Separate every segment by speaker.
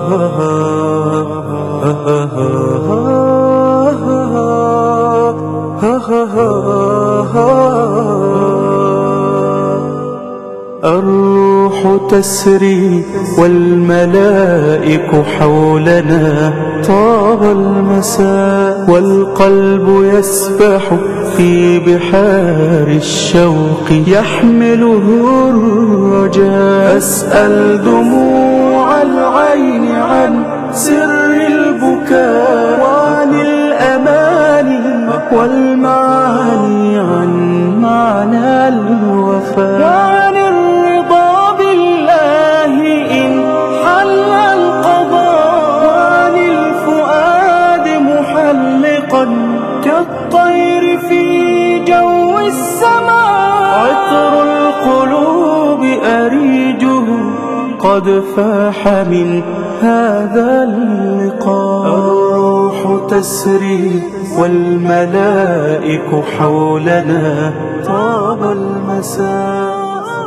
Speaker 1: الروح تسري والملائك حولنا طاب المساء والقلب يسبح في بحار الشوق يحمله الرجاء أسأل دموع العين عن سر البكاء وعن الأماني والمعاني عن معنى الوفاء وعن الرضا بالله إن حل القضاء وعن الفؤاد محلقا كالطير في جو السماء عطر القلوب أريجه قد فاح من هذا اللقاء الروح تسري والملائك حولنا طاب المساء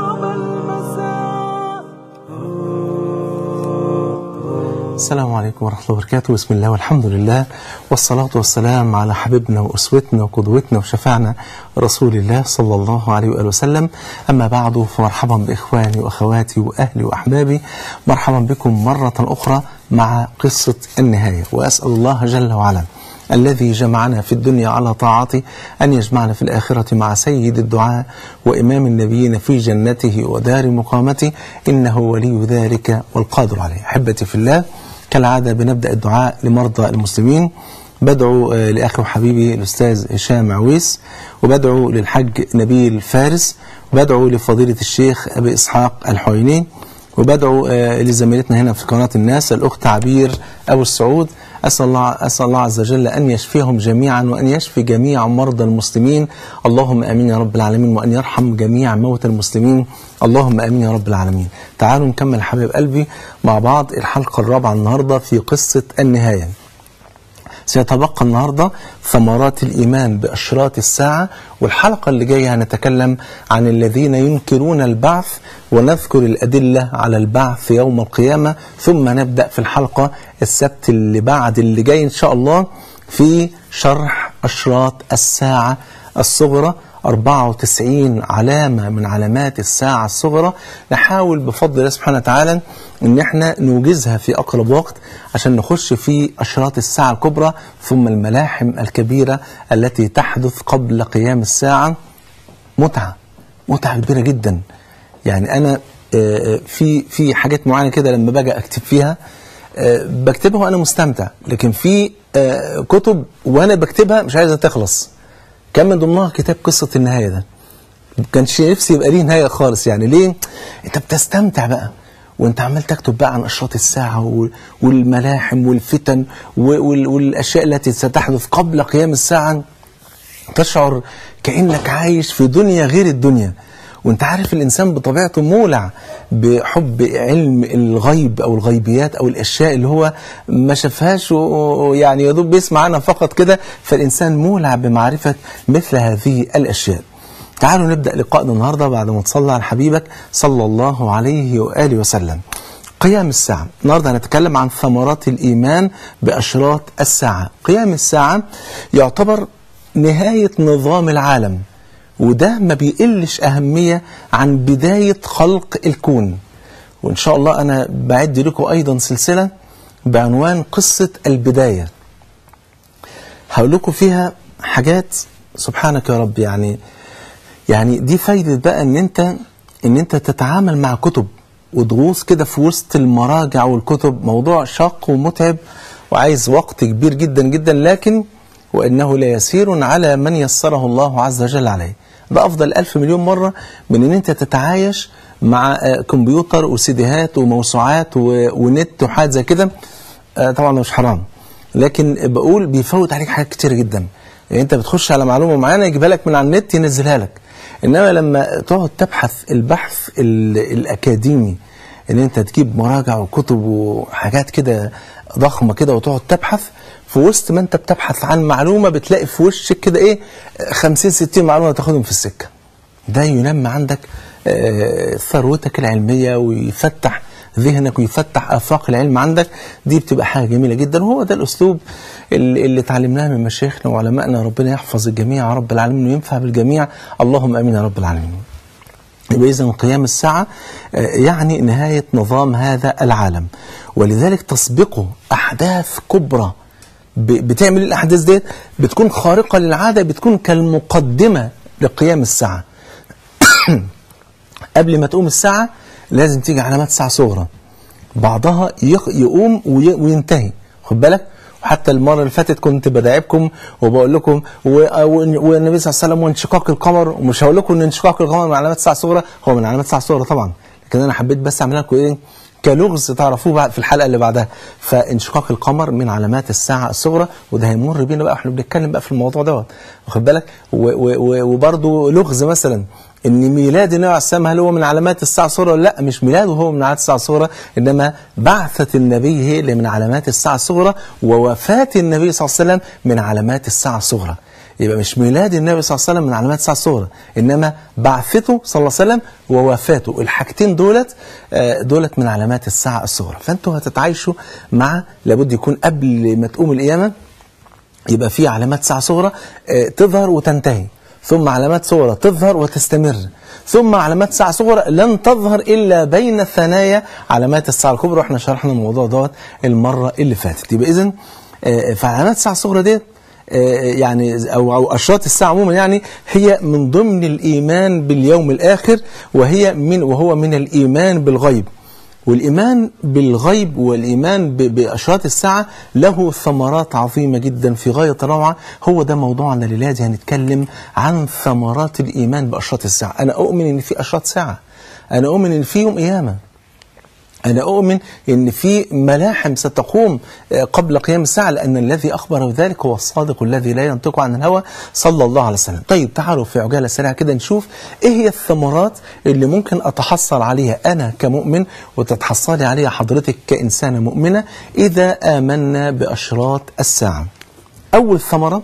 Speaker 2: السلام عليكم ورحمة الله وبركاته بسم الله والحمد لله والصلاة والسلام على حبيبنا وأسوتنا وقدوتنا وشفعنا رسول الله صلى الله عليه وآله وسلم أما بعد فمرحبا بإخواني وأخواتي وأهلي وأحبابي مرحبا بكم مرة أخرى مع قصة النهاية وأسأل الله جل وعلا الذي جمعنا في الدنيا على طاعته أن يجمعنا في الآخرة مع سيد الدعاء وإمام النبيين في جنته ودار مقامته إنه ولي ذلك والقادر عليه أحبتي في الله كالعادة بنبدأ الدعاء لمرضى المسلمين بدعو آه، لأخي وحبيبي الأستاذ هشام عويس وبدعو للحج نبيل فارس وبدعو لفضيلة الشيخ أبي إسحاق الحويني وبدعو آه، لزميلتنا هنا في قناة الناس الأخت عبير أبو السعود أسأل الله, أسأل الله عز وجل أن يشفيهم جميعا وأن يشفي جميع مرضى المسلمين اللهم آمين يا رب العالمين وأن يرحم جميع موتى المسلمين اللهم آمين يا رب العالمين تعالوا نكمل حبيب قلبي مع بعض الحلقة الرابعة النهاردة في قصة النهاية سيتبقى النهارده ثمرات الايمان باشراط الساعه والحلقه اللي جايه هنتكلم عن الذين ينكرون البعث ونذكر الادله على البعث يوم القيامه ثم نبدا في الحلقه السبت اللي بعد اللي جاي ان شاء الله في شرح اشراط الساعه الصغرى 94 علامة من علامات الساعة الصغرى نحاول بفضل الله سبحانه وتعالى ان احنا نوجزها في اقرب وقت عشان نخش في اشراط الساعة الكبرى ثم الملاحم الكبيرة التي تحدث قبل قيام الساعة متعة متعة كبيرة جدا يعني انا آه، آه، في في حاجات معينة كده لما باجي اكتب فيها آه، بكتبها وانا مستمتع لكن في آه، كتب وانا بكتبها مش عايزها تخلص كان من ضمنها كتاب قصة النهاية ده كانش نفسي يبقى ليه نهاية خالص يعني ليه انت بتستمتع بقى وانت عمال تكتب بقى عن اشراط الساعة وال- والملاحم والفتن و- وال- والاشياء التي ستحدث قبل قيام الساعة تشعر كأنك عايش في دنيا غير الدنيا وانت عارف الانسان بطبيعته مولع بحب علم الغيب او الغيبيات او الاشياء اللي هو ما شافهاش و- ويعني يا دوب بيسمع عنها فقط كده فالانسان مولع بمعرفه مثل هذه الاشياء. تعالوا نبدا لقائنا النهارده بعد ما تصلى على حبيبك صلى الله عليه واله وسلم. قيام الساعة النهاردة هنتكلم عن ثمرات الإيمان بأشراط الساعة قيام الساعة يعتبر نهاية نظام العالم وده ما بيقلش أهمية عن بداية خلق الكون وإن شاء الله أنا بعد لكم أيضا سلسلة بعنوان قصة البداية هقول لكم فيها حاجات سبحانك يا رب يعني يعني دي فايدة بقى ان انت ان انت تتعامل مع كتب وتغوص كده في وسط المراجع والكتب موضوع شاق ومتعب وعايز وقت كبير جدا جدا لكن وانه ليسير على من يسره الله عز وجل عليه ده افضل ألف مليون مرة من ان انت تتعايش مع آه، كمبيوتر وسيديهات وموسوعات و- ونت وحاجات زي كده آه، طبعا ده مش حرام لكن بقول بيفوت عليك حاجات كتير جدا يعني انت بتخش على معلومه معينه يجيبها لك من على النت ينزلها لك انما لما تقعد تبحث البحث ال- الاكاديمي ان انت تجيب مراجع وكتب وحاجات كده ضخمه كده وتقعد تبحث في وسط ما انت بتبحث عن معلومه بتلاقي في وشك كده ايه 50 60 معلومه تاخدهم في السكه ده ينمي عندك آه، ثروتك العلميه ويفتح ذهنك ويفتح افاق العلم عندك دي بتبقى حاجه جميله جدا وهو ده الاسلوب اللي, اللي اتعلمناه من مشايخنا وعلمائنا ربنا يحفظ الجميع يا رب العالمين وينفع بالجميع اللهم امين يا رب العالمين يبقى إذا قيام الساعة آه، يعني نهاية نظام هذا العالم ولذلك تسبقه أحداث كبرى ب- بتعمل الأحداث ديت بتكون خارقة للعادة بتكون كالمقدمة لقيام الساعة قبل ما تقوم الساعة لازم تيجي علامات ساعة صغرى بعضها يق- يقوم وي- وينتهي خد بالك وحتى المره اللي فاتت كنت بداعبكم وبقول لكم و- و- والنبي صلى الله عليه وسلم وانشقاق القمر ومش هقول لكم ان انشقاق القمر من علامات الساعه الصغرى هو من علامات الساعه الصغرى طبعا لكن انا حبيت بس اعمل لكم ايه كلغز تعرفوه بعد في الحلقه اللي بعدها فانشقاق القمر من علامات الساعه الصغرى وده هيمر بينا بقى احنا بنتكلم بقى في الموضوع دوت واخد بالك و- و- و- وبرضه لغز مثلا ان ميلاد النبي عليه السلام هل هو من علامات الساعه الصغرى ولا لا مش ميلاده هو من علامات الساعه الصغرى انما بعثه النبي هي اللي من علامات الساعه الصغرى ووفاه النبي صلى الله عليه وسلم من علامات الساعه الصغرى يبقى مش ميلاد النبي صلى الله عليه وسلم من علامات الساعه الصغرى انما بعثته صلى الله عليه وسلم ووفاته الحاجتين دولت آه، دولت من علامات الساعه الصغرى فانتوا هتتعايشوا مع لابد يكون قبل ما تقوم القيامه يبقى في علامات ساعة صغرى آه، تظهر وتنتهي ثم علامات صغرى تظهر وتستمر ثم علامات ساعة صغرى لن تظهر إلا بين ثنايا علامات الساعة الكبرى واحنا شرحنا الموضوع دوت المرة اللي فاتت يبقى إذن آه، فعلامات الساعة الصغرى ديت آه، يعني او او اشراط الساعه عموما يعني هي من ضمن الايمان باليوم الاخر وهي من وهو من الايمان بالغيب والإيمان بالغيب والإيمان ب- بأشراط الساعة له ثمرات عظيمة جدا في غاية الروعة هو ده موضوعنا الليلة دي هنتكلم عن ثمرات الإيمان بأشراط الساعة أنا أؤمن إن في أشراط ساعة أنا أؤمن إن في يوم قيامة أنا أؤمن أن في ملاحم ستقوم آه، قبل قيام الساعة لأن الذي أخبر بذلك هو الصادق الذي لا ينطق عن الهوى صلى الله عليه وسلم طيب تعالوا في عجالة سريعة كده نشوف إيه هي الثمرات اللي ممكن أتحصل عليها أنا كمؤمن وتتحصلي عليها حضرتك كإنسانة مؤمنة إذا آمنا بأشراط الساعة أول ثمرة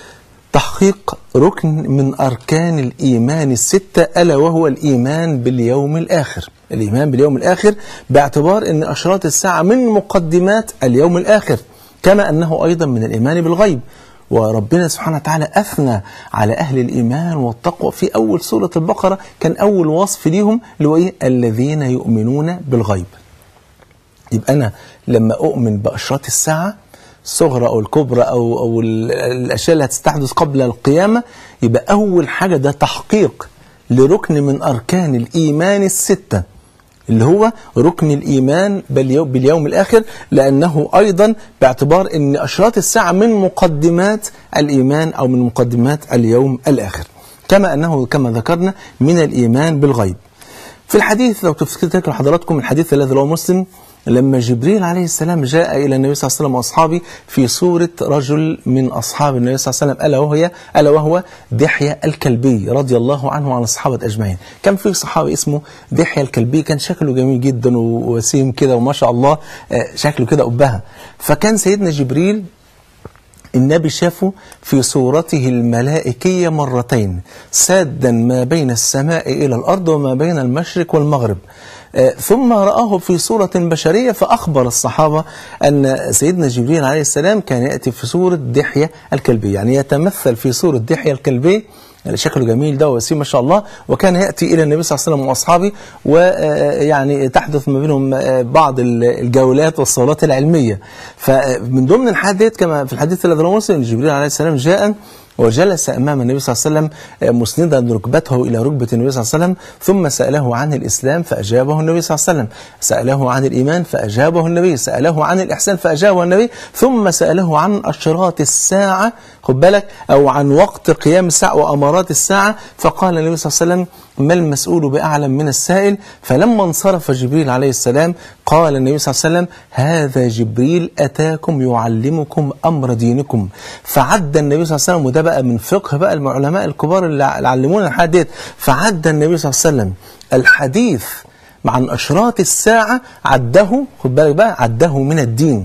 Speaker 2: تحقيق ركن من أركان الإيمان الستة ألا وهو الإيمان باليوم الآخر الإيمان باليوم الآخر باعتبار أن أشراط الساعة من مقدمات اليوم الآخر كما أنه أيضا من الإيمان بالغيب وربنا سبحانه وتعالى أثنى على أهل الإيمان والتقوى في أول سورة البقرة كان أول وصف ليهم اللي هو إيه؟ الذين يؤمنون بالغيب يبقى أنا لما أؤمن بأشراط الساعة الصغرى أو الكبرى أو, أو ال- الأشياء اللي هتستحدث قبل القيامة يبقى أول حاجة ده تحقيق لركن من أركان الإيمان الستة اللي هو ركن الإيمان باليو- باليوم الآخر لأنه أيضا باعتبار أن أشراط الساعة من مقدمات الإيمان أو من مقدمات اليوم الآخر كما أنه كما ذكرنا من الإيمان بالغيب في الحديث لو تفتكروا حضراتكم الحديث الذي رواه مسلم لما جبريل عليه السلام جاء إلى النبي صلى الله عليه وسلم وأصحابه في صورة رجل من أصحاب النبي صلى الله عليه وسلم ألا وهي ألا وهو دحية الكلبي رضي الله عنه وعن الصحابة أجمعين كان في صحابي اسمه دحية الكلبي كان شكله جميل جدا ووسيم كده وما شاء الله آه، شكله كده أبهة فكان سيدنا جبريل النبي شافه في صورته الملائكية مرتين سادا ما بين السماء إلى الأرض وما بين المشرق والمغرب آه، ثم رآه في صورة بشرية فأخبر الصحابة أن سيدنا جبريل عليه السلام كان يأتي في صورة دحية الكلبي يعني يتمثل في صورة دحية الكلبي يعني شكله جميل ده وسيم ما شاء الله وكان يأتي إلى النبي صلى الله عليه وسلم وأصحابه ويعني تحدث ما بينهم آه، بعض ال- الجولات والصولات العلمية فمن ضمن الحديث ديت كما في الحديث الذي رواه مسلم جبريل عليه السلام جاء وجلس أمام النبي صلى الله عليه وسلم آه، مسندا ركبته إلى ركبة النبي صلى الله عليه وسلم ثم سأله عن الإسلام فأجابه النبي صلى الله عليه وسلم سأله عن الإيمان فأجابه النبي سأله عن الإحسان فأجابه النبي ثم سأله عن أشراط الساعة خد بالك أو عن وقت قيام الساعة وأمارات الساعة فقال النبي صلى الله عليه وسلم ما المسؤول بأعلم من السائل فلما انصرف جبريل عليه السلام قال النبي صلى الله عليه وسلم هذا جبريل أتاكم يعلمكم أمر دينكم فعد النبي صلى الله عليه وسلم وده بقى من فقه بقى العلماء الكبار اللي علمونا الحديث ديت فعد النبي صلى الله عليه وسلم الحديث عن أشراط الساعة عده خد بالك بقى عده من الدين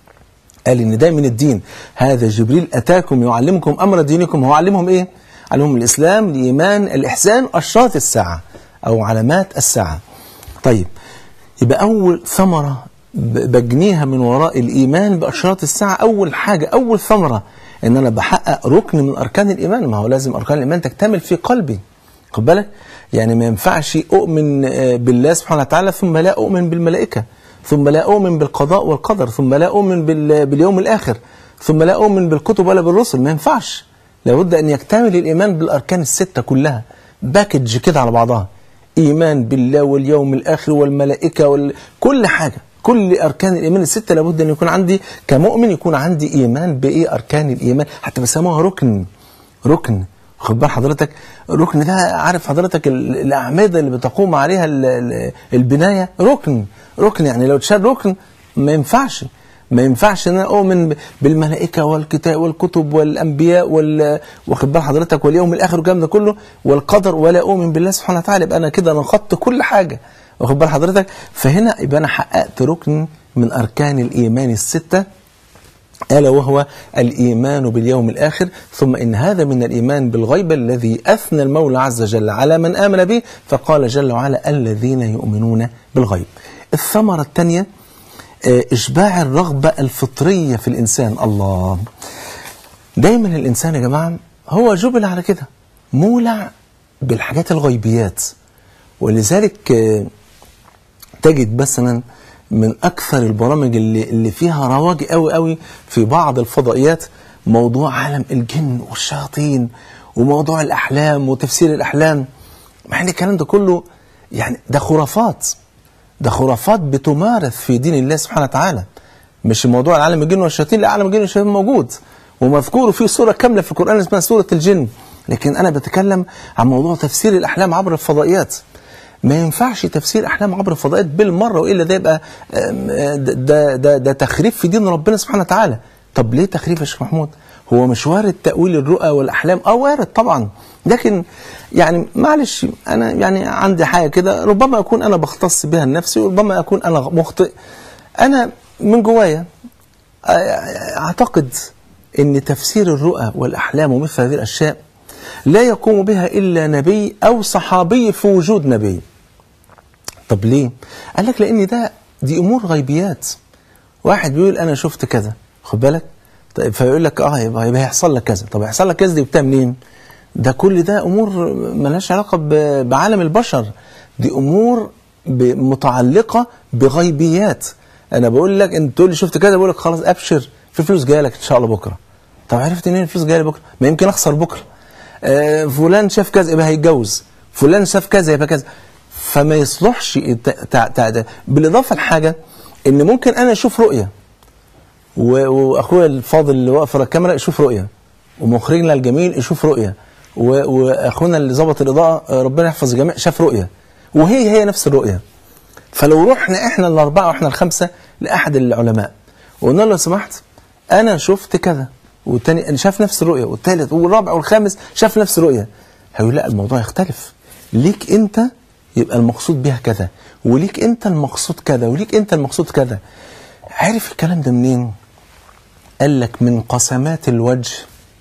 Speaker 2: قال ان ده من الدين هذا جبريل اتاكم يعلمكم امر دينكم هو علمهم ايه علمهم الاسلام الايمان الاحسان اشراط الساعه او علامات الساعه طيب يبقى أول ثمرة ب- بجنيها من وراء الإيمان بأشراط الساعة أول حاجة أول ثمرة إن أنا بحقق ركن من أركان الإيمان ما هو لازم أركان الإيمان تكتمل في قلبي خد بالك يعني ما ينفعش أؤمن آه، بالله سبحانه وتعالى ثم لا أؤمن بالملائكة ثم لا أؤمن بالقضاء والقدر ثم لا أؤمن بال- باليوم الآخر ثم لا أؤمن بالكتب ولا بالرسل ما ينفعش لابد أن يكتمل الإيمان بالأركان الستة كلها باكج كده على بعضها إيمان بالله واليوم الآخر والملائكة وال... كل حاجة كل أركان الإيمان الستة لابد أن يكون عندي كمؤمن يكون عندي إيمان بإيه أركان الإيمان حتى بيسموها ركن ركن خد بال حضرتك الركن ده عارف حضرتك ال- الأعمدة اللي بتقوم عليها ال- ال- البناية ركن ركن يعني لو اتشال ركن ما ينفعش ما ينفعش ان انا اؤمن ب- بالملائكه والكتاب والكتب والانبياء وال واخد بال حضرتك واليوم الاخر والكلام ده كله والقدر ولا اؤمن بالله سبحانه وتعالى يبقى انا كده نقضت كل حاجه واخد بال حضرتك فهنا يبقى انا حققت ركن من اركان الايمان السته ألا وهو الإيمان باليوم الآخر ثم إن هذا من الإيمان بالغيب الذي أثنى المولى عز وجل على من آمن به فقال جل وعلا الذين يؤمنون بالغيب الثمرة الثانية آه، إشباع الرغبة الفطرية في الإنسان الله دايما الإنسان يا جماعة هو جبل على كده مولع بالحاجات الغيبيات ولذلك آه، تجد مثلا من اكثر البرامج اللي اللي فيها رواج قوي قوي في بعض الفضائيات موضوع عالم الجن والشياطين وموضوع الاحلام وتفسير الاحلام مع ان الكلام ده كله يعني ده خرافات ده خرافات بتمارس في دين الله سبحانه وتعالى مش موضوع العالم الجن والشياطين لا عالم الجن والشياطين موجود ومذكور في سوره كامله في القران اسمها سوره الجن لكن انا بتكلم عن موضوع تفسير الاحلام عبر الفضائيات ما ينفعش تفسير احلام عبر الفضائيات بالمره والا ده يبقى آم، آه، ده ده ده تخريف في دين ربنا سبحانه وتعالى طب ليه تخريف يا شيخ محمود هو مش وارد تاويل الرؤى والاحلام اه وارد طبعا لكن يعني معلش انا يعني عندي حاجه كده ربما اكون انا بختص بها لنفسي وربما اكون انا مخطئ انا من جوايا اعتقد ان تفسير الرؤى والاحلام ومثل هذه الاشياء لا يقوم بها الا نبي او صحابي في وجود نبي طب ليه قال لك لان ده دي امور غيبيات واحد بيقول انا شفت كذا خد بالك طيب فيقول لك اه يبقى يبقى هيحصل لك كذا طب هيحصل لك كذا دي جبتها منين ده كل ده امور ملهاش علاقه ب- بعالم البشر دي امور ب- متعلقه بغيبيات انا بقول لك انت تقول لي شفت كذا بقول لك خلاص ابشر في فلوس جايه لك ان شاء الله بكره طب عرفت منين الفلوس جايه لي بكره ما يمكن اخسر بكره آه فلان شاف كذا يبقى هيتجوز فلان شاف كذا يبقى كذا فما يصلحش الت- تع- تع- بالاضافه لحاجه ان ممكن انا اشوف رؤيه و- واخويا الفاضل اللي واقف ورا الكاميرا يشوف رؤيه ومخرجنا الجميل يشوف رؤيه و- واخونا اللي ظبط الاضاءه آه، ربنا يحفظ الجميع شاف رؤيه وهي هي نفس الرؤيه فلو رحنا احنا الاربعه واحنا الخمسه لاحد العلماء وقلنا له لو سمحت انا شفت كذا والتاني انا شاف نفس الرؤيه والثالث والرابع والخامس شاف نفس الرؤيه هيقول لا الموضوع يختلف ليك انت يبقى المقصود بها كذا وليك انت المقصود كذا وليك انت المقصود كذا عارف الكلام ده منين قال لك من قسمات الوجه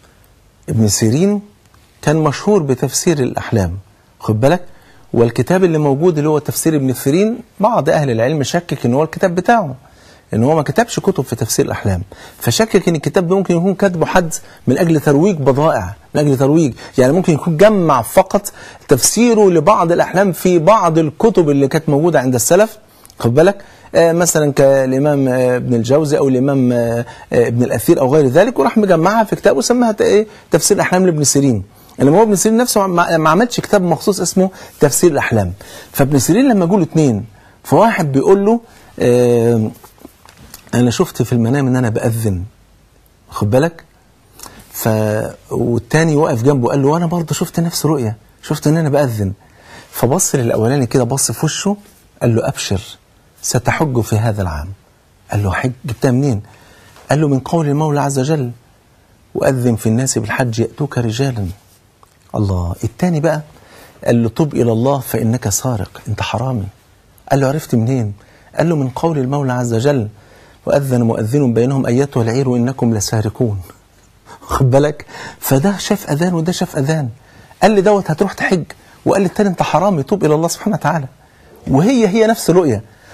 Speaker 2: ابن سيرين كان مشهور بتفسير الأحلام خد بالك والكتاب اللي موجود اللي هو تفسير ابن سيرين بعض أهل العلم شكك إن هو الكتاب بتاعه إن هو ما كتبش كتب في تفسير الأحلام فشكك إن الكتاب ده ممكن يكون كاتبه حد من أجل ترويج بضائع من أجل ترويج يعني ممكن يكون جمع فقط تفسيره لبعض الأحلام في بعض الكتب اللي كانت موجودة عند السلف خد بالك آه مثلا كالامام آه ابن الجوزي او الامام آه آه ابن الاثير او غير ذلك وراح مجمعها في كتاب وسماها ت- ايه تفسير الاحلام لابن سيرين انما هو ابن سيرين نفسه ما ما عملش كتاب مخصوص اسمه تفسير الاحلام فابن سيرين لما جوله اتنين فواحد بيقول له آه انا شفت في المنام ان انا باذن خد بالك ف والتاني واقف جنبه قال له وانا برضه شفت نفس رؤيه شفت ان انا باذن فبص للاولاني كده بص في وشه قال له ابشر ستحج في هذا العام قال له حج جبتها منين قال له من قول المولى عز وجل وأذن في الناس بالحج يأتوك رجالا الله التاني بقى قال له تب إلى الله فإنك سارق أنت حرامي قال له عرفت منين قال له من قول المولى عز وجل وأذن مؤذن بينهم أيتها العير إنكم لسارقون خد بالك فده شاف أذان وده شاف أذان قال لي دوت هتروح تحج وقال لي التاني أنت حرامي توب إلى الله سبحانه وتعالى وهي هي نفس الرؤية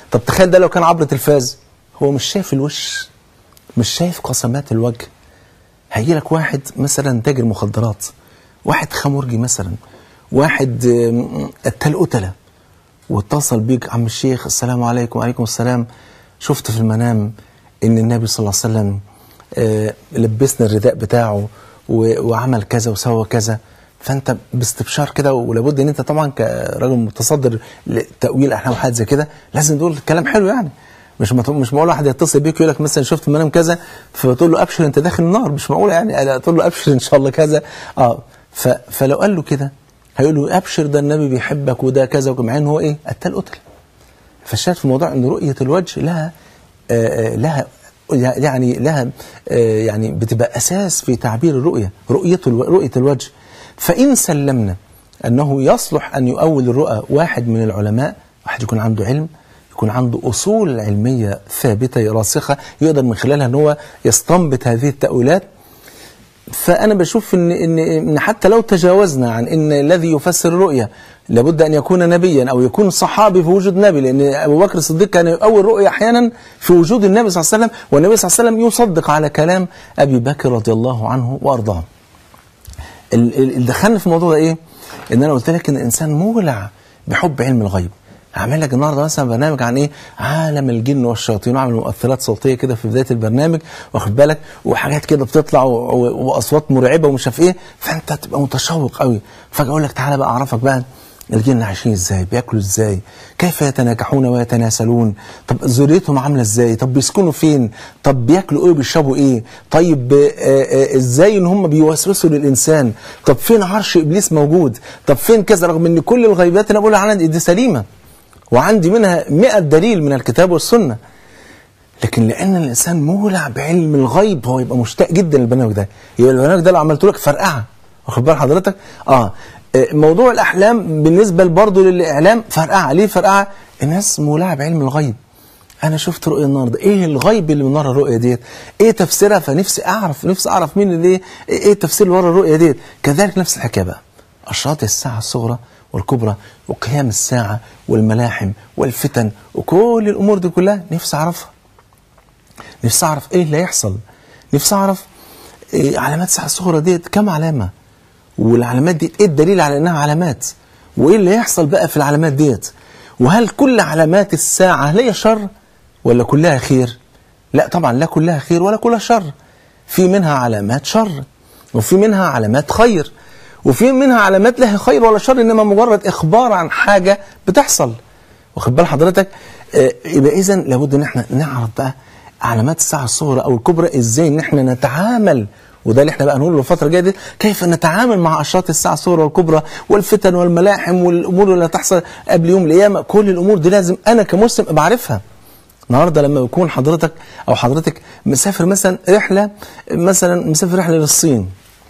Speaker 2: طب تخيل ده لو كان عبر تلفاز هو مش شايف الوش مش شايف قسمات الوجه هيجي لك واحد مثلا تاجر مخدرات واحد خمرجي مثلا واحد آم، قتال قتله واتصل بيك عم الشيخ السلام عليكم وعليكم السلام شفت في المنام ان النبي صلى الله عليه وسلم آه، لبسنا الرداء بتاعه و- وعمل كذا وسوى كذا فانت باستبشار كده ولابد ان انت طبعا كراجل متصدر لتاويل احلام وحاجات زي كده لازم تقول كلام حلو يعني مش مط- مش معقول واحد يتصل بيك يقول لك مثلا شفت في المنام كذا فتقول له ابشر انت داخل النار مش معقول يعني تقول له ابشر ان شاء الله كذا اه ف فلو قال له كده هيقول له ابشر ده النبي بيحبك وده كذا ومع ان هو ايه قتال قتل فالشاهد في الموضوع ان رؤيه الوجه لها آه، آه، لها يعني لها آه، يعني بتبقى اساس في تعبير الرؤيه رؤيه الو- رؤيه الوجه فان سلمنا انه يصلح ان يؤول الرؤى واحد من العلماء واحد يكون عنده علم يكون عنده اصول علميه ثابته راسخه يقدر من خلالها ان هو يستنبط هذه التاويلات فانا بشوف ان ان ان حتى لو تجاوزنا عن ان الذي يفسر الرؤيا لابد ان يكون نبيا او يكون صحابي في وجود نبي لان ابو بكر الصديق كان يؤول رؤيا احيانا في وجود النبي صلى الله عليه وسلم والنبي صلى الله عليه وسلم يصدق على كلام ابي بكر رضي الله عنه وارضاه. ال- ال- اللي دخلني في الموضوع ده ايه؟ ان انا قلت لك ان الانسان مولع بحب علم الغيب. هعمل لك النهارده مثلا برنامج عن ايه؟ عالم الجن والشياطين واعمل مؤثرات صوتيه كده في بدايه البرنامج واخد بالك وحاجات كده بتطلع و- و- واصوات مرعبه ومش عارف ايه فانت تبقى متشوق قوي فجاه اقول لك تعالى بقى اعرفك بقى الجن عايشين ازاي بياكلوا ازاي كيف يتناكحون ويتناسلون طب ذريتهم عامله ازاي طب بيسكنوا فين طب بياكلوا ايه وبيشربوا ايه طيب آه، آه، ازاي ان هم بيوسوسوا للانسان طب فين عرش ابليس موجود طب فين كذا رغم ان كل الغيبات اللي انا بقولها عنها دي سليمه وعندي منها 100 دليل من الكتاب والسنه لكن لان الانسان مولع بعلم الغيب هو يبقى مشتاق جدا للبرنامج ده يبقى البرنامج ده لو عملته لك فرقعه واخد بال حضرتك اه آه، موضوع الاحلام بالنسبه برضه للاعلام فرقعه ليه فرقعه الناس مولعه بعلم الغيب انا شفت رؤيه النهارده ايه الغيب اللي من ورا الرؤيه ديت ايه تفسيرها فنفسي اعرف نفسي اعرف مين اللي ايه إيه التفسير اللي ورا الرؤيه ديت كذلك نفس الحكايه بقى اشراط الساعه الصغرى والكبرى وقيام الساعه والملاحم والفتن وكل الامور دي كلها نفسي اعرفها نفسي اعرف ايه اللي هيحصل نفسي اعرف إيه علامات الساعه الصغرى ديت كم علامه والعلامات دي ايه الدليل على انها علامات وايه اللي هيحصل بقى في العلامات ديت وهل كل علامات الساعه هل هي شر ولا كلها خير لا طبعا لا كلها خير ولا كلها شر في منها علامات شر وفي منها علامات خير وفي منها علامات لها خير ولا شر انما مجرد اخبار عن حاجه بتحصل واخد بال حضرتك آه، يبقى اذا لابد ان احنا نعرف بقى علامات الساعه الصغرى او الكبرى ازاي ان احنا نتعامل وده اللي احنا بقى نقوله الفتره الجايه دي كيف نتعامل مع اشراط الساعه الصغرى والكبرى والفتن والملاحم والامور اللي هتحصل قبل يوم القيامه كل الامور دي لازم انا كمسلم ابقى عارفها النهارده لما يكون حضرتك او حضرتك مسافر مثلا رحله مثلا مسافر رحله للصين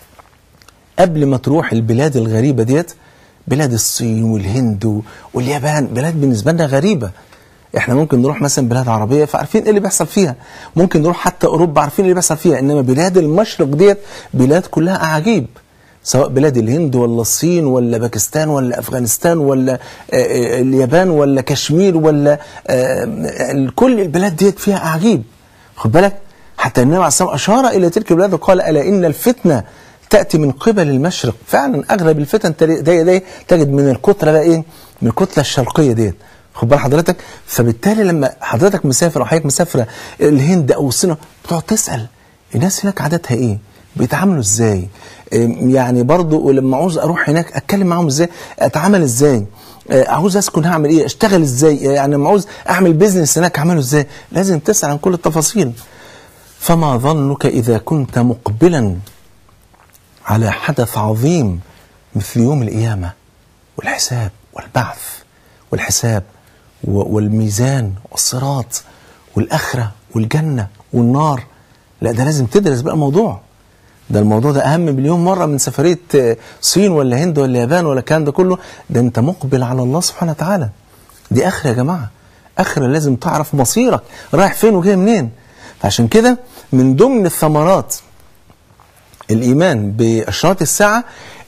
Speaker 2: قبل ما تروح البلاد الغريبة ديت بلاد الصين والهند و- واليابان بلاد بالنسبة لنا غريبة احنا ممكن نروح مثلا بلاد عربية فعارفين ايه اللي بيحصل فيها ممكن نروح حتى اوروبا عارفين ايه اللي بيحصل فيها انما بلاد المشرق ديت بلاد كلها اعاجيب سواء بلاد الهند ولا الصين ولا باكستان ولا افغانستان ولا آه، آه، اليابان ولا كشمير ولا آه، كل البلاد ديت فيها اعاجيب خد بالك حتى النبي عليه الصلاه والسلام اشار الى تلك البلاد وقال الا ان الفتنه تاتي من قبل المشرق فعلا اغلب الفتن تل- دي دي تجد من الكتله بقى ايه من الكتله الشرقيه ديت خد بال حضرتك فبالتالي لما حضرتك مسافر او حضرتك مسافره الهند او الصين بتقعد تسال الناس هناك عاداتها ايه بيتعاملوا ازاي إيه، يعني برضو ولما عاوز اروح هناك اتكلم معاهم ازاي اتعامل ازاي آه، عاوز اسكن هعمل ايه اشتغل ازاي يعني لما عاوز اعمل بيزنس هناك اعمله ازاي لازم تسال عن كل التفاصيل فما ظنك اذا كنت مقبلا على حدث عظيم مثل يوم القيامة والحساب والبعث والحساب و- والميزان والصراط والآخرة والجنة والنار لا ده لازم تدرس بقى الموضوع ده الموضوع ده أهم مليون مرة من سفرية آه، صين ولا هند ولا يابان ولا الكلام ده كله ده أنت مقبل على الله سبحانه وتعالى دي آخرة يا جماعة آخرة لازم تعرف مصيرك رايح فين وجاي منين فعشان كده من ضمن الثمرات الإيمان بأشراط الساعة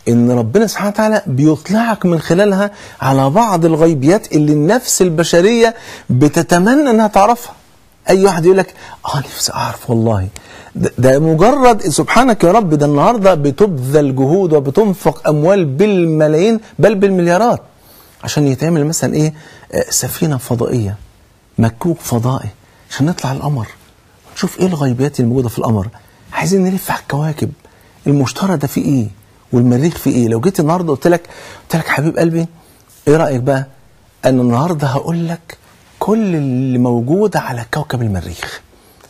Speaker 2: ان ربنا سبحانه وتعالى بيطلعك من خلالها على بعض الغيبيات اللي النفس البشريه بتتمنى انها تعرفها اي واحد يقول لك اه نفسي اعرف والله ده, ده مجرد سبحانك يا رب ده النهارده بتبذل جهود وبتنفق اموال بالملايين بل بالمليارات عشان يتعمل مثلا ايه آه، سفينه فضائيه مكوك فضائي عشان نطلع القمر ونشوف ايه الغيبيات اللي موجوده في القمر عايزين نلف على الكواكب المشتري ده فيه ايه والمريخ فيه ايه لو جيت النهارده قلت لك قلت لك حبيب قلبي ايه رايك بقى انا النهارده هقول لك كل اللي موجود على كوكب المريخ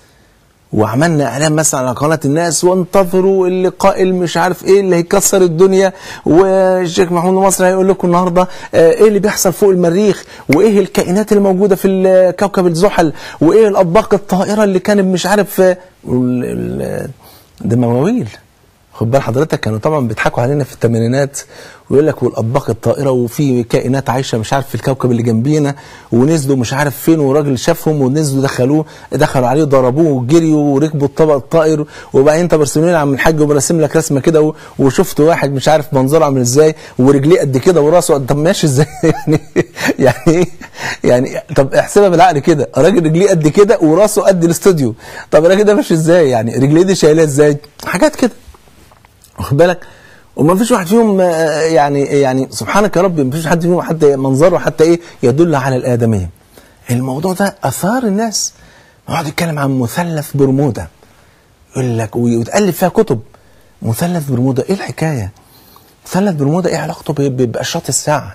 Speaker 2: وعملنا اعلان مثلا على قناه الناس وانتظروا اللقاء اللي مش عارف ايه اللي هيكسر الدنيا والشيخ محمود مصر هيقول لكم النهارده آه، ايه اللي بيحصل فوق المريخ وايه الكائنات اللي موجوده في ال- كوكب الزحل وايه الاطباق الطائره اللي كانت مش عارف آه، وال- ال- ده مواويل خد بال حضرتك كانوا طبعا بيضحكوا علينا في الثمانينات ويقول لك والاطباق الطائره وفي كائنات عايشه مش عارف في الكوكب اللي جنبينا ونزلوا مش عارف فين وراجل شافهم ونزلوا دخلوه دخلوا عليه ضربوه وجريوا وركبوا الطبق الطائر وبعدين انت برسمين عم الحاج وبرسم لك رسمه كده و- وشفت واحد مش عارف منظره عامل ازاي ورجليه قد كده وراسه قد- طب ماشي ازاي يعني يعني ايه يعني طب احسبها بالعقل كده راجل رجليه قد كده وراسه قد الاستوديو طب الراجل ده ماشي ازاي يعني رجليه دي شايلاه ازاي حاجات كده واخد بالك وما فيش واحد فيهم آه، يعني يعني سبحانك يا رب ما فيش حد فيهم حتى منظره حتى ايه يدل على الادميه الموضوع ده اثار الناس يقعد يتكلم عن مثلث برمودا يقول لك ويتالف فيها كتب مثلث برمودا ايه الحكايه مثلث برمودا ايه علاقته ب- ب- باشراط الساعه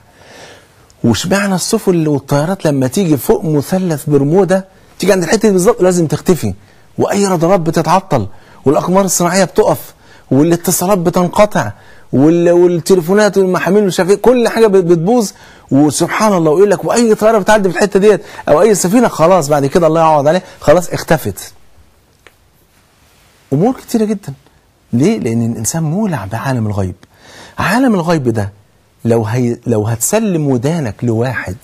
Speaker 2: واشمعنى السفن والطيارات لما تيجي فوق مثلث برمودا تيجي عند الحته دي بالظبط لازم تختفي واي رادارات بتتعطل والاقمار الصناعيه بتقف والاتصالات بتنقطع وال- والتليفونات والمحاميل مش عارف إيه، كل حاجه بت- بتبوظ وسبحان الله ويقول لك واي طياره بتعدي في الحته ديت او اي سفينه خلاص بعد كده الله يعوض عليه خلاص اختفت امور كتيره جدا ليه لان الانسان مولع بعالم الغيب عالم الغيب ده لو هي لو هتسلم ودانك لواحد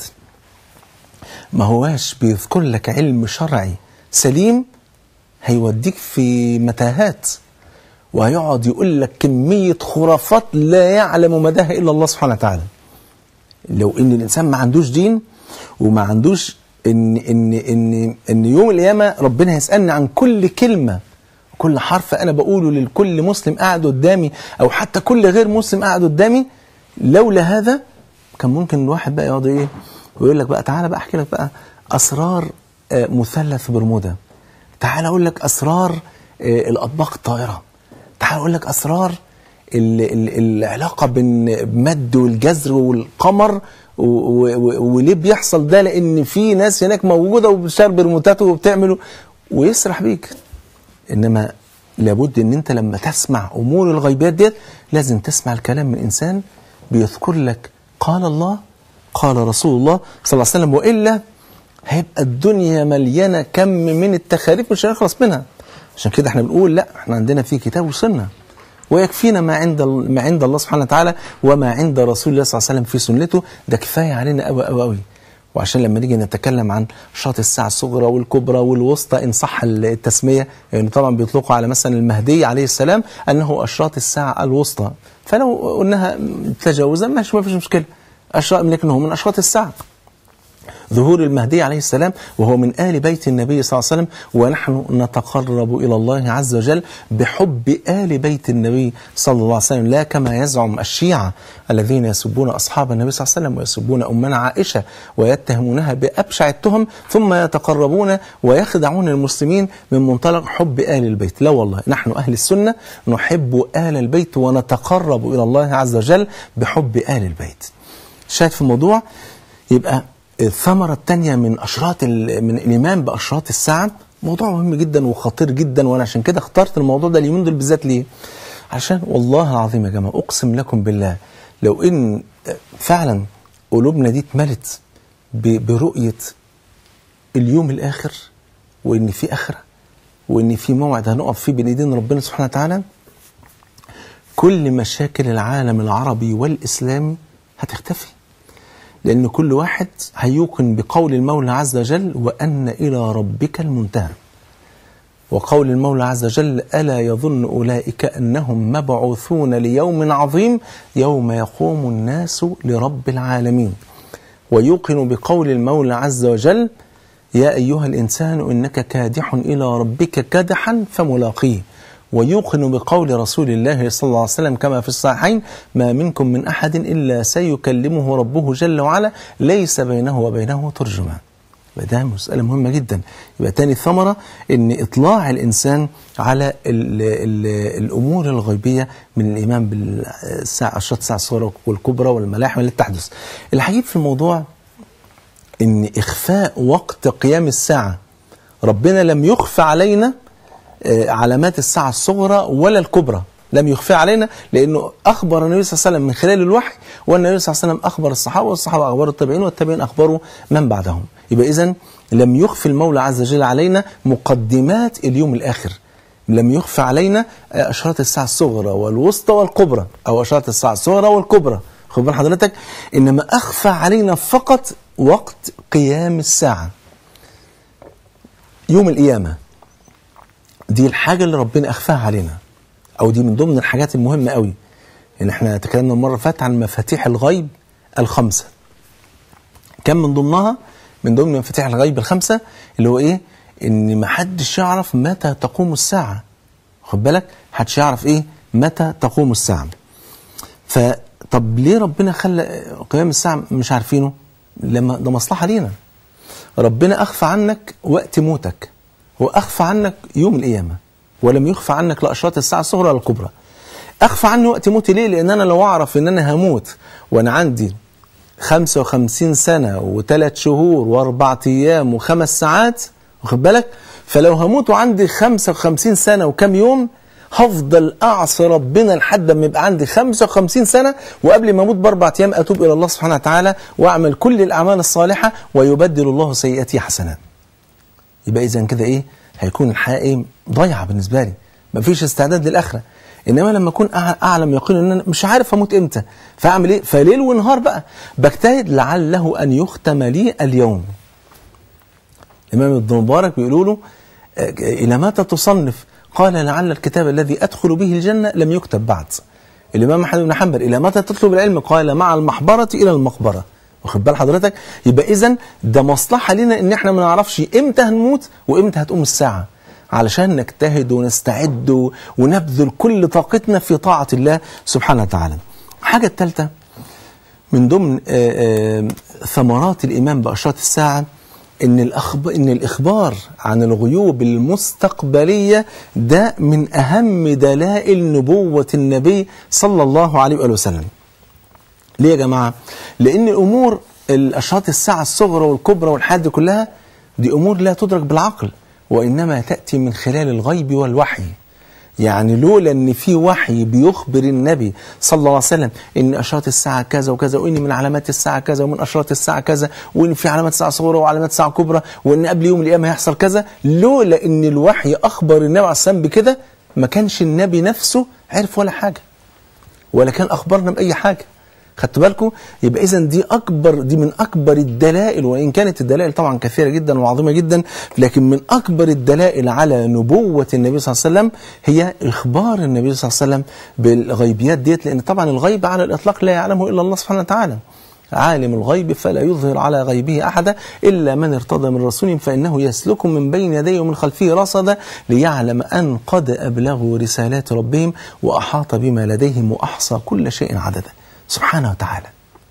Speaker 2: ما هواش بيذكر لك علم شرعي سليم هيوديك في متاهات وهيقعد يقول لك كمية خرافات لا يعلم مداها إلا الله سبحانه وتعالى لو ان الانسان ما عندوش دين وما عندوش ان ان ان ان يوم القيامه ربنا هيسالني عن كل كلمه كل حرف انا بقوله لكل مسلم قاعد قدامي او حتى كل غير مسلم قاعد قدامي لولا هذا كان ممكن الواحد بقى يقعد ايه ويقول لك بقى تعالى بقى احكي لك بقى اسرار آه، مثلث برمودا تعالى اقول لك اسرار آه، الاطباق الطائره تعالى اقول لك اسرار ال ال العلاقه بين المد والجزر والقمر و- و- و- وليه بيحصل ده لان في ناس هناك موجوده وبتشتغل بريموتات وبتعمل ويسرح بيك انما لابد ان انت لما تسمع امور الغيبيات ديت لازم تسمع الكلام من انسان بيذكر لك قال الله قال رسول الله صلى الله عليه وسلم والا هيبقى الدنيا مليانه كم من التخاريف مش هنخلص منها عشان كده احنا بنقول لا احنا عندنا في كتاب وسنه ويكفينا ما عند ال- ما عند الله سبحانه وتعالى وما عند رسول الله صلى الله عليه وسلم في سنته ده كفايه علينا قوي قوي قوي وعشان لما نيجي نتكلم عن شاط الساعة الصغرى والكبرى والوسطى إن صح التسمية يعني طبعا بيطلقوا على مثلا المهدي عليه السلام أنه أشراط الساعة الوسطى فلو قلناها تجاوزا ماشي ما فيش مشكلة أشراط لكنه من أشراط الساعة ظهور المهدي عليه السلام وهو من آل بيت النبي صلى الله عليه وسلم ونحن نتقرب إلى الله عز وجل بحب آل بيت النبي صلى الله عليه وسلم لا كما يزعم الشيعة الذين يسبون أصحاب النبي صلى الله عليه وسلم ويسبون أمنا عائشة ويتهمونها بأبشع التهم ثم يتقربون ويخدعون المسلمين من منطلق حب آل البيت لا والله نحن أهل السنة نحب آل البيت ونتقرب إلى الله عز وجل بحب آل البيت شاهد في الموضوع يبقى الثمرة الثانية من أشراط ال- من الإيمان بأشراط الساعة موضوع مهم جدا وخطير جدا وأنا عشان كده اخترت الموضوع ده اليومين دول بالذات ليه؟ عشان والله العظيم يا جماعة أقسم لكم بالله لو إن فعلا قلوبنا دي اتملت ب- برؤية اليوم الآخر وإن في آخرة وإن في موعد هنقف فيه بين إيدين ربنا سبحانه وتعالى كل مشاكل العالم العربي والإسلامي هتختفي لأن كل واحد هيوقن بقول المولى عز وجل وأن إلى ربك المنتهى وقول المولى عز وجل ألا يظن أولئك أنهم مبعوثون ليوم عظيم يوم يقوم الناس لرب العالمين ويوقن بقول المولى عز وجل يا أيها الإنسان إنك كادح إلى ربك كدحا فملاقيه ويوقن بقول رسول الله صلى الله عليه وسلم كما في الصحيحين ما منكم من أحد إلا سيكلمه ربه جل وعلا ليس بينه وبينه ترجمان ده مسألة مهمة جدا يبقى تاني ثمرة ان اطلاع الانسان على ال ال الامور الغيبية من الايمان بالساعة اشراط الساعة الصغرى والكبرى والملاحم اللي تحدث العجيب في الموضوع ان اخفاء وقت قيام الساعة ربنا لم يخفى علينا آه، علامات الساعة الصغرى ولا الكبرى لم يخفى علينا لانه اخبر النبي صلى الله عليه وسلم من خلال الوحي والنبي صلى الله عليه وسلم اخبر الصحابه والصحابه اخبروا التابعين والتابعين اخبروا من بعدهم يبقى اذا لم يخفي المولى عز وجل علينا مقدمات اليوم الاخر لم يخفى علينا آه، اشراط الساعه الصغرى والوسطى والكبرى او اشراط الساعه الصغرى والكبرى خد بال حضرتك انما اخفى علينا فقط وقت قيام الساعه يوم القيامه دي الحاجه اللي ربنا اخفاها علينا او دي من ضمن الحاجات المهمه قوي ان احنا تكلمنا المره اللي فاتت عن مفاتيح الغيب الخمسه كان من ضمنها من ضمن مفاتيح الغيب الخمسه اللي هو ايه ان ما حدش يعرف متى تقوم الساعه خد بالك محدش يعرف ايه متى تقوم الساعه فطب ليه ربنا خلى قيام الساعه مش عارفينه لما ده مصلحه لينا ربنا اخفى عنك وقت موتك واخفى عنك يوم القيامه ولم يخفى عنك لا اشراط الساعه الصغرى ولا الكبرى اخفى عني وقت موتي ليه لان انا لو اعرف ان انا هموت وانا عندي 55 سنه وثلاث شهور واربع ايام وخمس ساعات واخد بالك فلو هموت وعندي 55 سنه وكم يوم هفضل اعصي ربنا لحد ما يبقى عندي 55 سنه وقبل ما اموت باربع ايام اتوب الى الله سبحانه وتعالى واعمل كل الاعمال الصالحه ويبدل الله سيئاتي حسنات. يبقى اذا كده ايه؟ هيكون الحياه ايه؟ ضايعه بالنسبه لي. مفيش استعداد للاخره. انما لما اكون أع- اعلم يقين ان انا مش عارف اموت امتى فاعمل ايه؟ فليل ونهار بقى بجتهد لعله ان يختم لي اليوم. الامام ابن مبارك بيقولوا له آه، الى متى تصنف؟ قال لعل الكتاب الذي ادخل به الجنه لم يكتب بعد. الامام احمد بن حنبل الى متى تطلب العلم؟ قال مع المحبره الى المقبره. واخد بال حضرتك؟ يبقى اذا ده مصلحه لنا ان احنا ما نعرفش امتى هنموت وامتى هتقوم الساعه. علشان نجتهد ونستعد و- ونبذل كل طاقتنا في طاعه الله سبحانه وتعالى. الحاجه الثالثه من ضمن آه، آه، ثمرات الإيمان بأشراط الساعة إن الأخب... إن الإخبار عن الغيوب المستقبلية ده من أهم دلائل نبوة النبي صلى الله عليه وآله وسلم. ليه يا جماعة؟ لأن أمور الأشراط الساعة الصغرى والكبرى والحاجات دي كلها دي أمور لا تدرك بالعقل وإنما تأتي من خلال الغيب والوحي. يعني لولا ان في وحي بيخبر النبي صلى الله عليه وسلم ان اشراط الساعه كذا وكذا وان من علامات الساعه كذا ومن اشراط الساعه كذا وان في علامات ساعه صغرى وعلامات ساعه كبرى وان قبل يوم القيامه هيحصل كذا لولا ان الوحي اخبر النبي عليه السلام بكده ما كانش النبي نفسه عرف ولا حاجه ولا كان اخبرنا باي حاجه خدت بالكم يبقى اذا دي اكبر دي من اكبر الدلائل وان كانت الدلائل طبعا كثيره جدا وعظيمه جدا لكن من اكبر الدلائل على نبوه النبي صلى الله عليه وسلم هي اخبار النبي صلى الله عليه وسلم بالغيبيات ديت لان طبعا الغيب على الاطلاق لا يعلمه الا الله سبحانه وتعالى عالم الغيب فلا يظهر على غيبه احدا الا من ارتضى من رسول فانه يسلك من بين يديه ومن خلفه رصدا ليعلم ان قد ابلغوا رسالات ربهم واحاط بما لديهم واحصى كل شيء عددا سبحانه وتعالى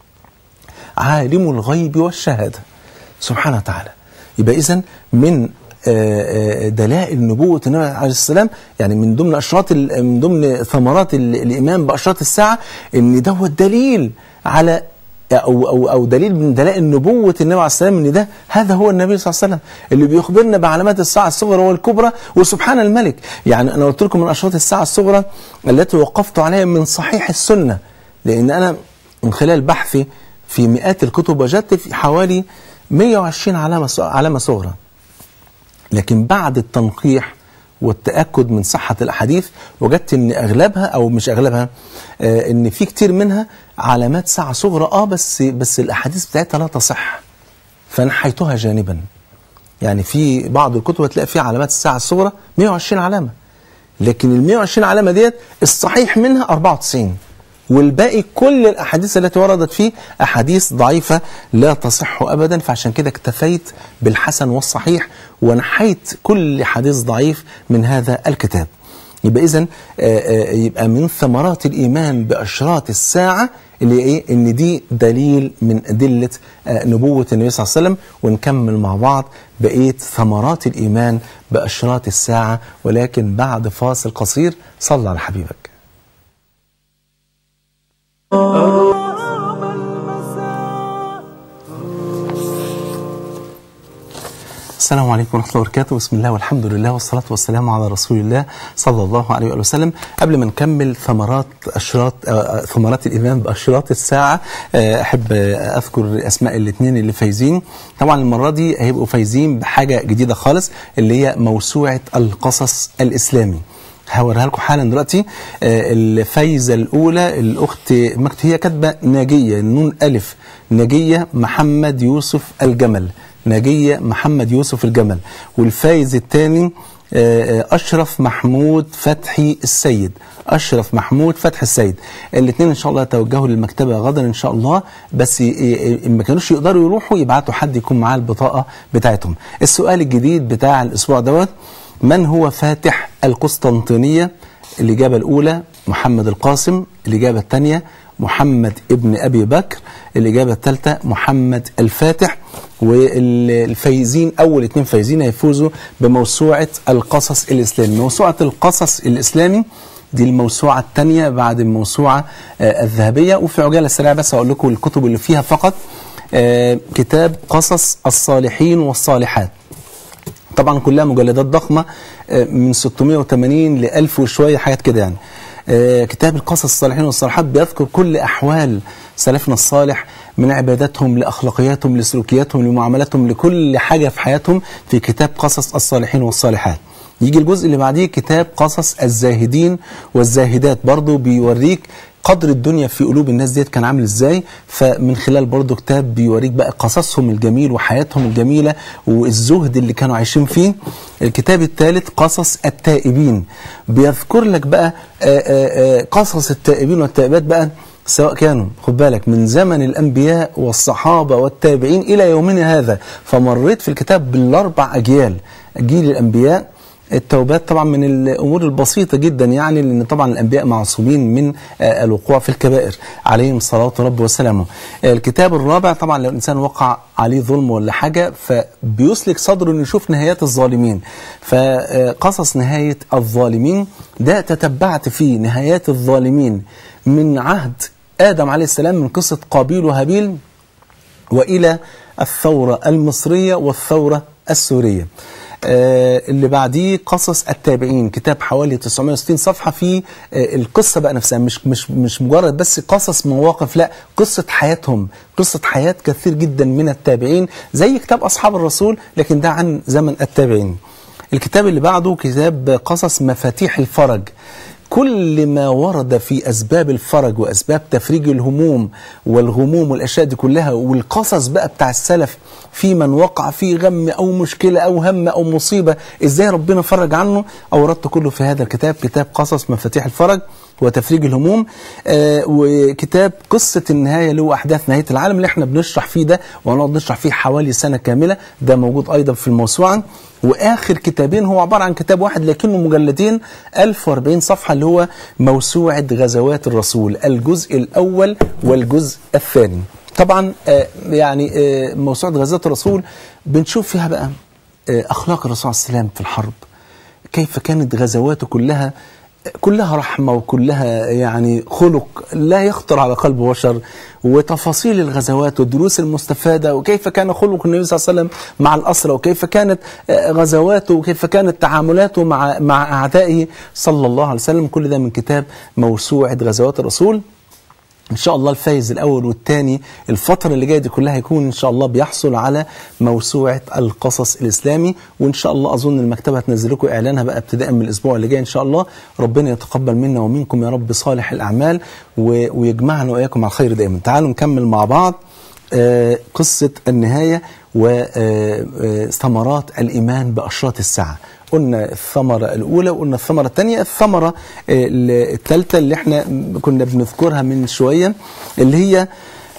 Speaker 2: عالم الغيب والشهاده سبحانه وتعالى يبقى اذا من آه، آه، دلائل نبوة النبي عليه السلام يعني من ضمن أشراط ال- من ضمن ثمرات ال- الإيمان بأشراط الساعة إن ده هو الدليل على أو أو أو دليل من دلائل نبوة النبي عليه السلام إن ده هذا هو النبي صلى الله عليه وسلم اللي بيخبرنا بعلامات الساعة الصغرى والكبرى وسبحان الملك يعني أنا قلت لكم من أشراط الساعة الصغرى التي وقفت عليها من صحيح السنة لأن أنا من خلال بحثي في مئات الكتب وجدت في حوالي 120 علامة علامة صغرى لكن بعد التنقيح والتأكد من صحة الأحاديث وجدت إن أغلبها أو مش أغلبها آه إن في كتير منها علامات ساعة صغرى أه بس بس الأحاديث بتاعتها لا تصح فنحيتها جانبا يعني في بعض الكتب هتلاقي فيها علامات الساعة الصغرى 120 علامة لكن ال 120 علامة ديت الصحيح منها 94 والباقي كل الأحاديث التي وردت فيه أحاديث ضعيفة لا تصح أبدا فعشان كده اكتفيت بالحسن والصحيح ونحيت كل حديث ضعيف من هذا الكتاب يبقى إذا يبقى من ثمرات الإيمان بأشراط الساعة اللي إيه إن دي دليل من أدلة آه، نبوة النبي صلى الله عليه وسلم ونكمل مع بعض بقية ثمرات الإيمان بأشراط الساعة ولكن بعد فاصل قصير صلى على حبيبك السلام عليكم ورحمة الله وبركاته بسم الله والحمد لله والصلاة والسلام على رسول الله صلى الله عليه وآله وسلم قبل ما نكمل ثمرات أشراط آه، ثمرات الإيمان بأشراط الساعة آه، أحب آه، أذكر أسماء الاثنين اللي فايزين طبعا المرة دي هيبقوا فايزين بحاجة جديدة خالص اللي هي موسوعة القصص الإسلامي هوريها لكم حالا دلوقتي آه، الفايزه الاولى الاخت مكت- هي كاتبه ناجيه نون الف ناجيه محمد يوسف الجمل ناجيه محمد يوسف الجمل والفايز الثاني اشرف محمود فتحي السيد اشرف محمود فتحي السيد الاثنين ان شاء الله يتوجهوا للمكتبه غدا ان شاء الله بس ي- ي- ما كانوش يقدروا يروحوا يبعتوا حد يكون معاه البطاقه بتاعتهم السؤال الجديد بتاع الاسبوع دوت من هو فاتح القسطنطينية الإجابة الأولى محمد القاسم الإجابة الثانية محمد ابن أبي بكر الإجابة الثالثة محمد الفاتح والفايزين أول اثنين فايزين هيفوزوا بموسوعة القصص الإسلامي موسوعة القصص الإسلامي دي الموسوعة الثانية بعد الموسوعة آه، الذهبية وفي عجالة سريعة بس أقول لكم الكتب اللي فيها فقط آه، كتاب قصص الصالحين والصالحات طبعا كلها مجلدات ضخمه آه، من 680 ل 1000 وشويه حاجات كده يعني آه، كتاب القصص الصالحين والصالحات بيذكر كل احوال سلفنا الصالح من عباداتهم لاخلاقياتهم لسلوكياتهم لمعاملاتهم لكل حاجه في حياتهم في كتاب قصص الصالحين والصالحات يجي الجزء اللي بعديه كتاب قصص الزاهدين والزاهدات برضو بيوريك قدر الدنيا في قلوب الناس ديت كان عامل ازاي فمن خلال برضو كتاب بيوريك بقى قصصهم الجميل وحياتهم الجميلة والزهد اللي كانوا عايشين فيه الكتاب الثالث قصص التائبين بيذكر لك بقى آآ آآ قصص التائبين والتائبات بقى سواء كانوا خد بالك من زمن الأنبياء والصحابة والتابعين إلى يومنا هذا فمريت في الكتاب بالأربع أجيال جيل الأنبياء التوبات طبعا من الامور البسيطه جدا يعني لان طبعا الانبياء معصومين من آه، الوقوع في الكبائر عليهم صلاه رب وسلامه. آه، الكتاب الرابع طبعا لو الانسان وقع عليه ظلم ولا حاجه فبيسلك صدره انه يشوف نهايات الظالمين. فقصص نهايه الظالمين ده تتبعت فيه نهايات الظالمين من عهد ادم عليه السلام من قصه قابيل وهابيل والى الثوره المصريه والثوره السوريه. آه، اللي بعديه قصص التابعين كتاب حوالي 960 صفحه فيه آه، القصه بقى نفسها مش مش مش مجرد بس قصص مواقف لا قصه حياتهم قصه حياه كثير جدا من التابعين زي كتاب اصحاب الرسول لكن ده عن زمن التابعين الكتاب اللي بعده كتاب قصص مفاتيح الفرج كل ما ورد في أسباب الفرج وأسباب تفريج الهموم والغموم والأشياء دي كلها والقصص بقى بتاع السلف في من وقع في غم أو مشكلة أو هم أو مصيبة إزاي ربنا فرج عنه أوردت كله في هذا الكتاب كتاب قصص مفاتيح الفرج وتفريج الهموم آه وكتاب قصة النهاية اللي هو أحداث نهاية العالم اللي احنا بنشرح فيه ده وهنقعد نشرح فيه حوالي سنة كاملة ده موجود أيضا في الموسوعة واخر كتابين هو عباره عن كتاب واحد لكنه مجلدين 1040 صفحه اللي هو موسوعه غزوات الرسول الجزء الاول والجزء الثاني طبعا آه، يعني آه، موسوعه غزوات الرسول بنشوف فيها بقى آه، اخلاق الرسول صلى الله عليه وسلم في الحرب كيف كانت غزواته كلها كلها رحمة وكلها يعني خلق لا يخطر على قلب بشر وتفاصيل الغزوات والدروس المستفادة وكيف كان خلق النبي صلى الله عليه وسلم مع الأسرة وكيف كانت آه، غزواته وكيف كانت تعاملاته مع مع أعدائه صلى الله عليه وسلم كل ده من كتاب موسوعة غزوات الرسول ان شاء الله الفايز الاول والثاني الفتره اللي جايه دي كلها هيكون ان شاء الله بيحصل على موسوعه القصص الاسلامي وان شاء الله اظن المكتبه هتنزل لكم اعلانها بقى ابتداء من الاسبوع اللي جاي ان شاء الله ربنا يتقبل منا ومنكم يا رب صالح الاعمال و- ويجمعنا واياكم على الخير دائما تعالوا نكمل مع بعض آه، قصة النهاية وثمرات الإيمان بأشراط الساعة قلنا الثمرة الأولى وقلنا الثمرة الثانية الثمرة آه، الثالثة اللي احنا كنا بنذكرها من شوية اللي هي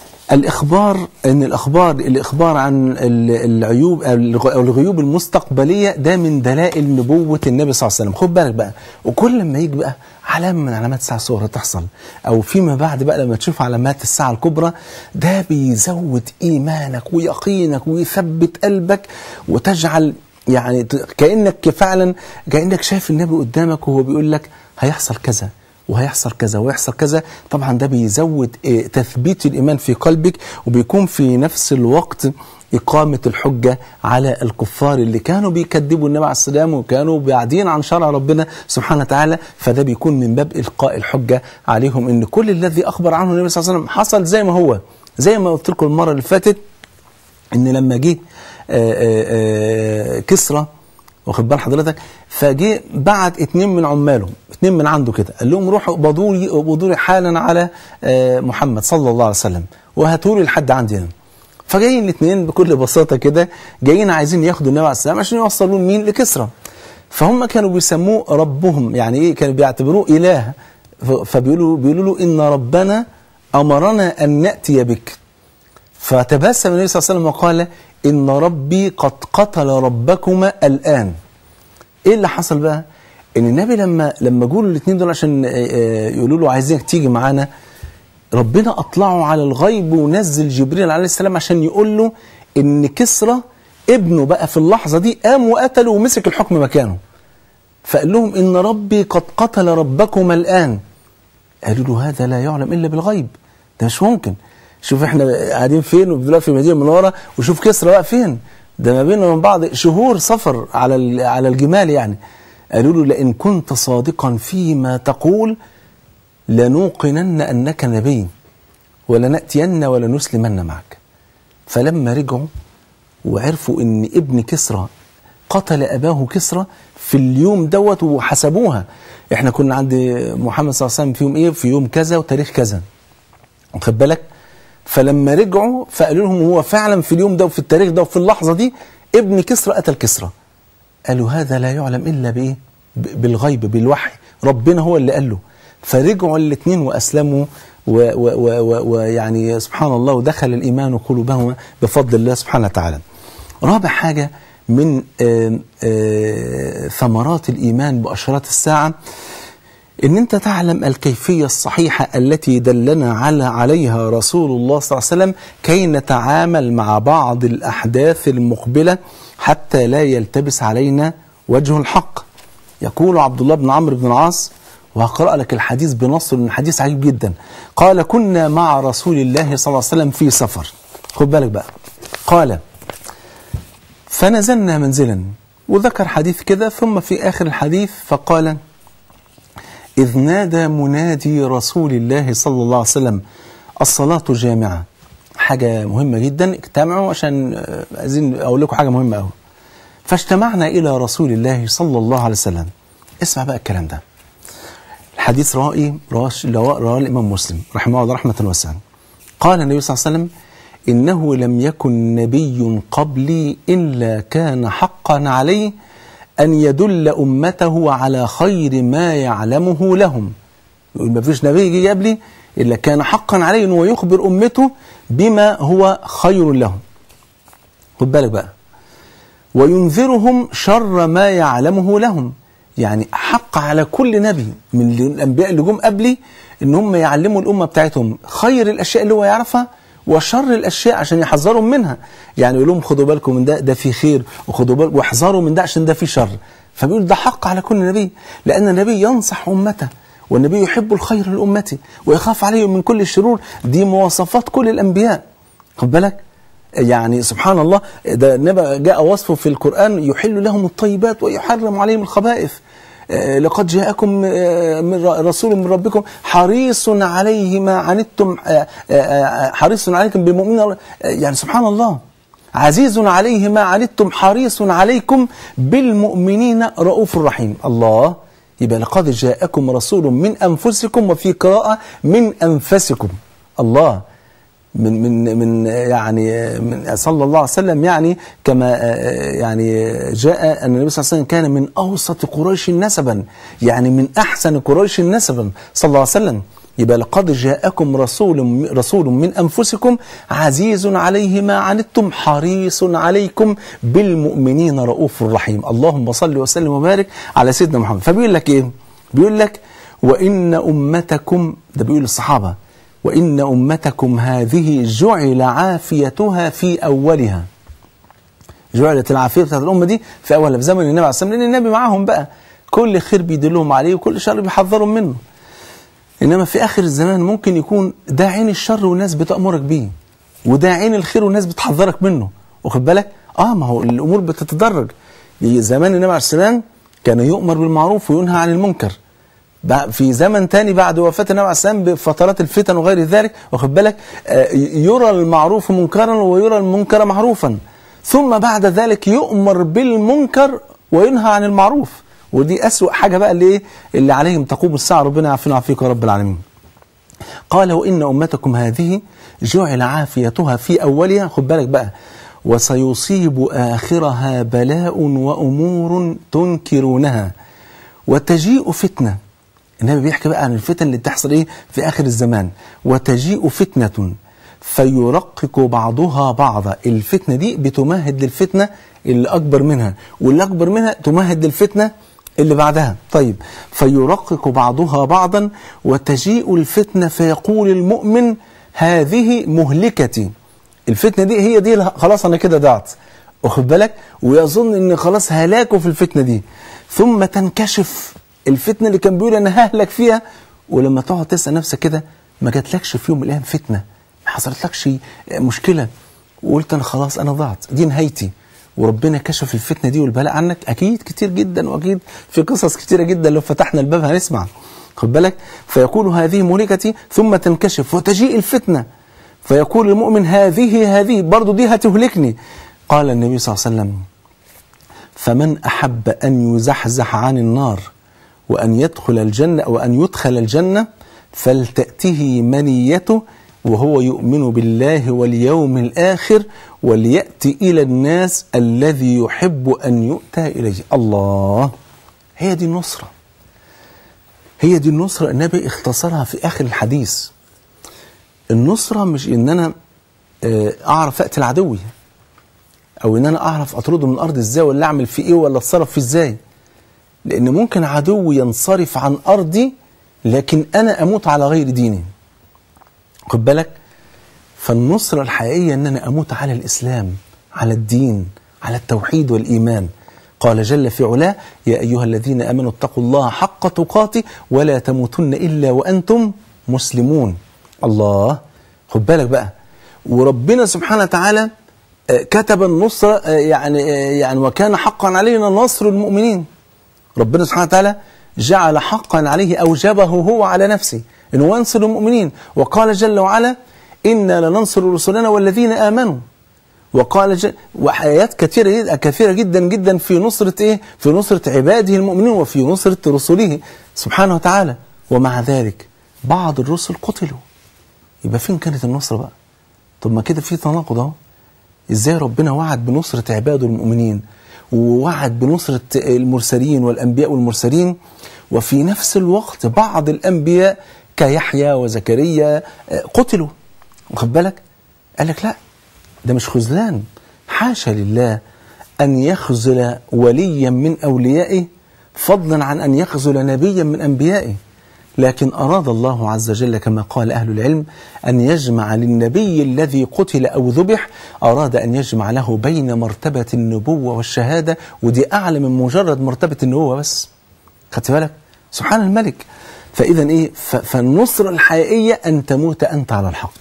Speaker 2: الإخبار أن الأخبار الإخبار عن ال- العيوب أو الغ- أو الغيوب المستقبلية ده من دلائل نبوة النبي صلى الله عليه وسلم خد بالك بقى وكل ما يجي بقى علامة من علامات الساعة الصغرى تحصل أو فيما بعد بقى لما تشوف علامات الساعة الكبرى ده بيزود إيمانك ويقينك ويثبت قلبك وتجعل يعني ت- كأنك فعلا كأنك شايف النبي قدامك وهو بيقول لك هيحصل كذا وهيحصل كذا ويحصل كذا طبعا ده بيزود إيه، تثبيت الإيمان في قلبك وبيكون في نفس الوقت إقامة الحجة على الكفار اللي كانوا بيكذبوا النبي عليه السلام وكانوا بعيدين عن شرع ربنا سبحانه وتعالى فده بيكون من باب إلقاء الحجة عليهم إن كل الذي أخبر عنه النبي صلى الله عليه وسلم حصل زي ما هو زي ما قلت لكم المرة اللي فاتت ان لما جه آه، آه، آه، كسرى واخد بال حضرتك فجه بعت اتنين من عماله اتنين من عنده كده قال لهم روحوا اقبضوا لي اقبضوا لي حالا على آه، محمد صلى الله عليه وسلم وهاتوا لي لحد عندي هنا فجايين الاثنين بكل بساطه كده جايين عايزين ياخدوا النبي عليه السلام عشان يوصلوه لمين لكسرى فهم كانوا بيسموه ربهم يعني ايه كانوا بيعتبروه اله ف- فبيقولوا بيقولوا له ان ربنا امرنا ان ناتي بك فتبسم النبي صلى الله عليه وسلم وقال إن ربي قد قتل ربكما الآن إيه اللي حصل بقى؟ إن النبي لما لما جولوا الاثنين دول عشان آه، آه، يقولوا له عايزينك تيجي معانا ربنا أطلعه على الغيب ونزل جبريل عليه السلام عشان يقول له إن كسرى ابنه بقى في اللحظة دي قام وقتله ومسك الحكم مكانه فقال لهم إن ربي قد قتل ربكما الآن قالوا له هذا لا يعلم الا بالغيب ده مش ممكن شوف احنا قاعدين فين ودلوقتي في المدينه المنوره وشوف كسرى بقى فين ده ما بيننا وبين بعض شهور سفر على ال- على الجمال يعني قالوا له لئن كنت صادقا فيما تقول لنوقنن انك نبي ولناتين ولنسلمن معك فلما رجعوا وعرفوا ان ابن كسرى قتل اباه كسرى في اليوم دوت وحسبوها احنا كنا عند محمد صلى الله عليه وسلم في يوم ايه في يوم كذا وتاريخ كذا واخد بالك فلما رجعوا فقالوا لهم هو فعلا في اليوم ده وفي التاريخ ده وفي اللحظه دي ابن كسرى قتل كسرى قالوا هذا لا يعلم الا بايه ب- بالغيب بالوحي ربنا هو اللي قال له فرجعوا الاثنين واسلموا و- و- و- و- ويعني سبحان الله ودخل الايمان قلوبهما بفضل الله سبحانه وتعالى رابع حاجه من آم، آه، ثمرات الايمان باشراط الساعه ان انت تعلم الكيفيه الصحيحه التي دلنا على عليها رسول الله صلى الله عليه وسلم كي نتعامل مع بعض الاحداث المقبله حتى لا يلتبس علينا وجه الحق يقول عبد الله بن عمرو بن العاص وهقرا لك الحديث بنص من حديث عجيب جدا قال كنا مع رسول الله صلى الله عليه وسلم في سفر خد بالك بقى قال فنزلنا منزلا وذكر حديث كده ثم في اخر الحديث فقال إذ نادى منادي رسول الله صلى الله عليه وسلم الصلاة جامعة حاجة مهمة جدا اجتمعوا عشان آه، عايزين أقول لكم حاجة مهمة أوي فاجتمعنا إلى رسول الله صلى الله عليه وسلم اسمع بقى الكلام ده الحديث رواه إيه؟ رواه رواه الإمام مسلم رحمه الله رحمة واسعة قال النبي صلى الله عليه وسلم إنه لم يكن نبي قبلي إلا كان حقا عليه أن يدل أمته على خير ما يعلمه لهم يقول ما فيش نبي يجي قبلي إلا كان حقا عليه أنه يخبر أمته بما هو خير لهم خد بالك بقى وينذرهم شر ما يعلمه لهم يعني حق على كل نبي من الانبياء اللي جم قبلي ان هم يعلموا الامه بتاعتهم خير الاشياء اللي هو يعرفها وشر الاشياء عشان يحذرهم منها يعني يقول لهم خدوا بالكم من ده ده في خير وخدوا بالكم واحذروا من ده عشان ده في شر فبيقول ده حق على كل نبي لان النبي ينصح امته والنبي يحب الخير لامته ويخاف عليهم من كل الشرور دي مواصفات كل الانبياء خد بالك يعني سبحان الله ده النبي جاء وصفه في القرآن يحل لهم الطيبات ويحرم عليهم الخبائث آه، لقد جاءكم آه، من ر- رسول من ربكم حريص عليه ما عنتم آه، آه، آه، حريص عليكم بالمؤمنين آه، يعني سبحان الله عزيز عليه ما عنتم حريص عليكم بالمؤمنين رؤوف رحيم الله يبقى لقد جاءكم رسول من أنفسكم وفي قراءة من أنفسكم الله من من من يعني من صلى الله عليه وسلم يعني كما يعني جاء ان النبي صلى الله عليه وسلم كان من اوسط قريش نسبا يعني من احسن قريش نسبا صلى الله عليه وسلم يبقى لقد جاءكم رسول رسول من انفسكم عزيز عليه ما عنتم حريص عليكم بالمؤمنين رؤوف رحيم اللهم صل وسلم وبارك على سيدنا محمد فبيقول لك ايه بيقول لك وان امتكم ده بيقول للصحابه وإن أمتكم هذه جعل عافيتها في أولها جعلت العافية بتاعت الأمة دي في أولها في زمن النبي عليه الصلاة والسلام لأن النبي معاهم بقى كل خير بيدلهم عليه وكل شر بيحذرهم منه إنما في آخر الزمان ممكن يكون ده عين الشر والناس بتأمرك بيه وده عين الخير والناس بتحذرك منه واخد بالك؟ آه ما هو الأمور بتتدرج زمان النبي عليه السلام كان يؤمر بالمعروف وينهى عن المنكر في زمن تاني بعد وفاة النبي عليه السلام بفترات الفتن وغير ذلك واخد بالك يرى المعروف منكرا ويرى المنكر معروفا ثم بعد ذلك يؤمر بالمنكر وينهى عن المعروف ودي أسوأ حاجة بقى اللي ايه اللي عليهم تقوم الساعة ربنا يعافينا ويعافيك يا رب العالمين قال وإن أمتكم هذه جعل عافيتها في أولها خد بالك بقى وسيصيب آخرها بلاء وأمور تنكرونها وتجيء فتنه النبي بيحكي بقى عن الفتن اللي بتحصل ايه في اخر الزمان وتجيء فتنه فيرقق بعضها بعضا الفتنه دي بتمهد للفتنه اللي اكبر منها واللي اكبر منها تمهد للفتنه اللي بعدها طيب فيرقق بعضها بعضا وتجيء الفتنه فيقول المؤمن هذه مهلكتي الفتنه دي هي دي خلاص انا كده ضعت واخد بالك ويظن ان خلاص هلاكه في الفتنه دي ثم تنكشف الفتنة اللي كان بيقول أنا ههلك فيها ولما تقعد تسأل نفسك كده ما جاتلكش في يوم من الأيام فتنة ما حصلتلكش مشكلة وقلت أنا خلاص أنا ضعت دي نهايتي وربنا كشف الفتنة دي والبلاء عنك أكيد كتير جدا وأكيد في قصص كتيرة جدا لو فتحنا الباب هنسمع خد بالك فيقول هذه مهلكتي ثم تنكشف وتجيء الفتنة فيقول المؤمن هذه هذه برضو دي هتهلكني قال النبي صلى الله عليه وسلم فمن أحب أن يزحزح عن النار وأن يدخل الجنة وأن يدخل الجنة فلتأته منيته وهو يؤمن بالله واليوم الآخر وليأتي إلى الناس الذي يحب أن يؤتى إليه الله هي دي النصرة هي دي النصرة النبي اختصرها في آخر الحديث النصرة مش إن أنا أعرف أقتل عدوي أو إن أنا أعرف أطرده من الأرض إزاي ولا أعمل فيه إيه ولا أتصرف فيه إزاي لأن ممكن عدو ينصرف عن أرضي لكن أنا أموت على غير ديني خد بالك فالنصرة الحقيقية أن أنا أموت على الإسلام على الدين على التوحيد والإيمان قال جل في علاه يا أيها الذين أمنوا اتقوا الله حق تقاته ولا تموتن إلا وأنتم مسلمون الله خد بالك بقى وربنا سبحانه وتعالى كتب النصرة يعني يعني وكان حقا علينا نصر المؤمنين ربنا سبحانه وتعالى جعل حقا عليه أوجبه هو على نفسه أنه ينصر المؤمنين وقال جل وعلا إنا لننصر رسلنا والذين آمنوا وقال جل وآيات كثيرة كثيرة جدا جدا في نصرة إيه؟ في نصرة عباده المؤمنين وفي نصرة رسله سبحانه وتعالى ومع ذلك بعض الرسل قتلوا يبقى فين كانت النصرة بقى؟ طب ما كده في تناقض اهو ازاي ربنا وعد بنصرة عباده المؤمنين ووعد بنصرة المرسلين والأنبياء والمرسلين وفي نفس الوقت بعض الأنبياء كيحيى وزكريا قتلوا واخد بالك قال لك لا ده مش خذلان حاشا لله أن يخذل وليا من أوليائه فضلا عن أن يخذل نبيا من أنبيائه لكن أراد الله عز وجل كما قال أهل العلم أن يجمع للنبي الذي قتل أو ذبح أراد أن يجمع له بين مرتبة النبوة والشهادة ودي أعلى من مجرد مرتبة النبوة بس خدت بالك سبحان الملك فإذا إيه فالنصرة الحقيقية أن تموت أنت على الحق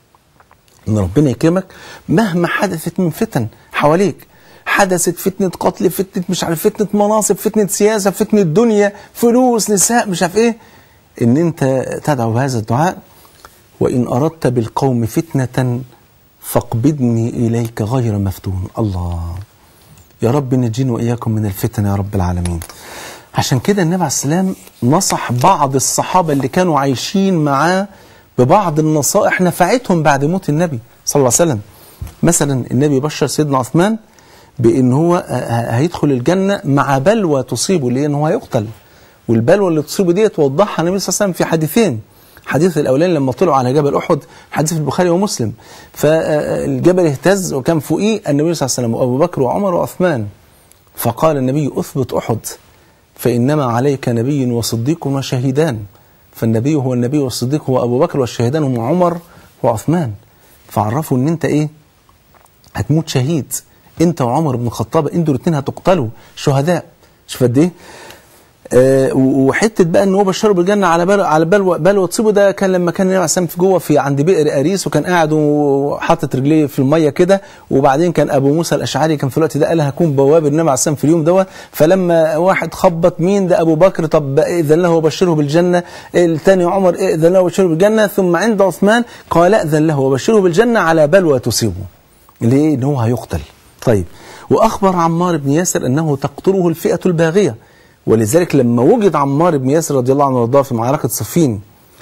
Speaker 2: ان ربنا يكرمك مهما حدثت من فتن حواليك حدثت فتنة قتل فتنة مش عارف فتنة مناصب فتنة سياسة فتنة دنيا فلوس نساء مش عارف ايه ان انت تدعو بهذا الدعاء وان اردت بالقوم فتنة فاقبضني اليك غير مفتون الله يا رب نجينا واياكم من الفتن يا رب العالمين عشان كده النبي عليه السلام نصح بعض الصحابة اللي كانوا عايشين معاه ببعض النصائح نفعتهم بعد موت النبي صلى الله عليه وسلم مثلا النبي بشر سيدنا عثمان بان هو ه- هيدخل الجنه مع بلوى تصيبه لان هو هيقتل والبلوى اللي تصيبه دي توضحها النبي صلى الله عليه وسلم في حديثين الحديث الاولاني لما طلعوا على جبل احد حديث في البخاري ومسلم فالجبل اهتز وكان فوقيه النبي صلى الله عليه وسلم وابو بكر وعمر وعثمان فقال النبي اثبت احد فانما عليك نبي وصديق وشهيدان فالنبي هو النبي والصديق هو ابو بكر والشهيدان هم عمر وعثمان فعرفوا ان انت ايه هتموت شهيد انت وعمر بن الخطاب انتوا الاثنين هتقتلوا شهداء شوف قد ايه آه، وحته بقى ان هو بشره بالجنه على بال على بلوى بلوى تصيبه ده كان لما كان النبي عليه الصلاه والسلام في جوه في عند بئر اريس وكان قاعد وحاطط رجليه في الميه كده وبعدين كان ابو موسى الاشعري كان في الوقت ده قال هكون بواب النبي عليه الصلاه والسلام في اليوم دوت فلما واحد خبط مين ده ابو بكر طب اذن له وبشره بالجنه الثاني عمر اذن له وبشره بالجنه ثم عند عثمان قال اذن له وبشره بالجنه على بلوى تصيبه ليه ان هو هيقتل طيب واخبر عمار بن ياسر انه تقتله الفئه الباغيه ولذلك لما وجد عمار بن ياسر رضي الله عنه وارضاه في معركه صفين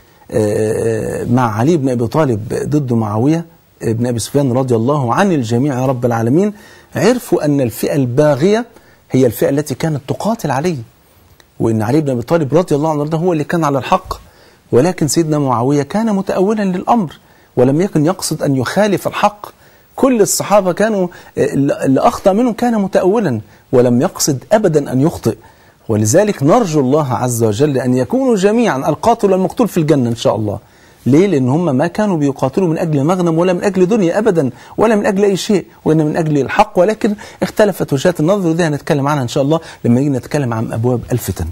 Speaker 2: آه، مع علي بن ابي طالب ضد معاويه بن ابي سفيان رضي الله عن الجميع يا رب العالمين عرفوا ان الفئه الباغيه هي الفئه التي كانت تقاتل علي وان علي بن ابي طالب رضي الله عنه وارضاه هو اللي كان على الحق ولكن سيدنا معاويه كان متاولا للامر ولم يكن يقصد ان يخالف الحق كل الصحابه كانوا اللي اخطا منهم كان متاولا ولم يقصد ابدا ان يخطئ ولذلك نرجو الله عز وجل ان يكونوا جميعا القاتل والمقتول في الجنه ان شاء الله ليه؟ لأن هم ما كانوا بيقاتلوا من أجل مغنم ولا من أجل دنيا أبدا ولا من أجل أي شيء وإنما من أجل الحق ولكن اختلفت وجهات النظر ودي هنتكلم عنها إن شاء الله لما نيجي نتكلم عن أبواب الفتن.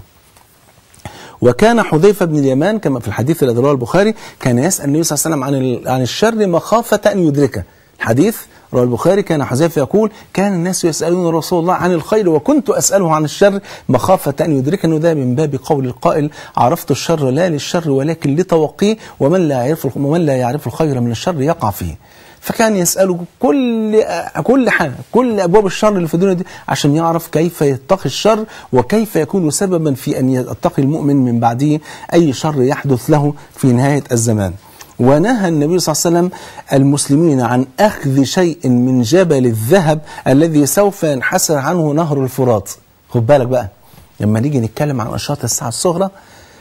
Speaker 2: وكان حذيفة بن اليمان كما في الحديث الذي رواه البخاري كان يسأل النبي صلى الله عليه وسلم عن ال- عن الشر مخافة أن يدركه. الحديث رواه البخاري كان حذيفة يقول كان الناس يسألون رسول الله عن الخير وكنت أسأله عن الشر مخافة أن يدركني ده من باب قول القائل عرفت الشر لا للشر ولكن لتوقيه ومن لا يعرف ومن لا يعرف الخير من الشر يقع فيه. فكان يسأله كل كل حاجة كل أبواب الشر اللي في الدنيا دي عشان يعرف كيف يتقي الشر وكيف يكون سببا في أن يتقي المؤمن من بعده أي شر يحدث له في نهاية الزمان ونهى النبي صلى الله عليه وسلم المسلمين عن أخذ شيء من جبل الذهب الذي سوف ينحسر عنه نهر الفرات خد بالك بقى لما نيجي نتكلم عن أشراط الساعة الصغرى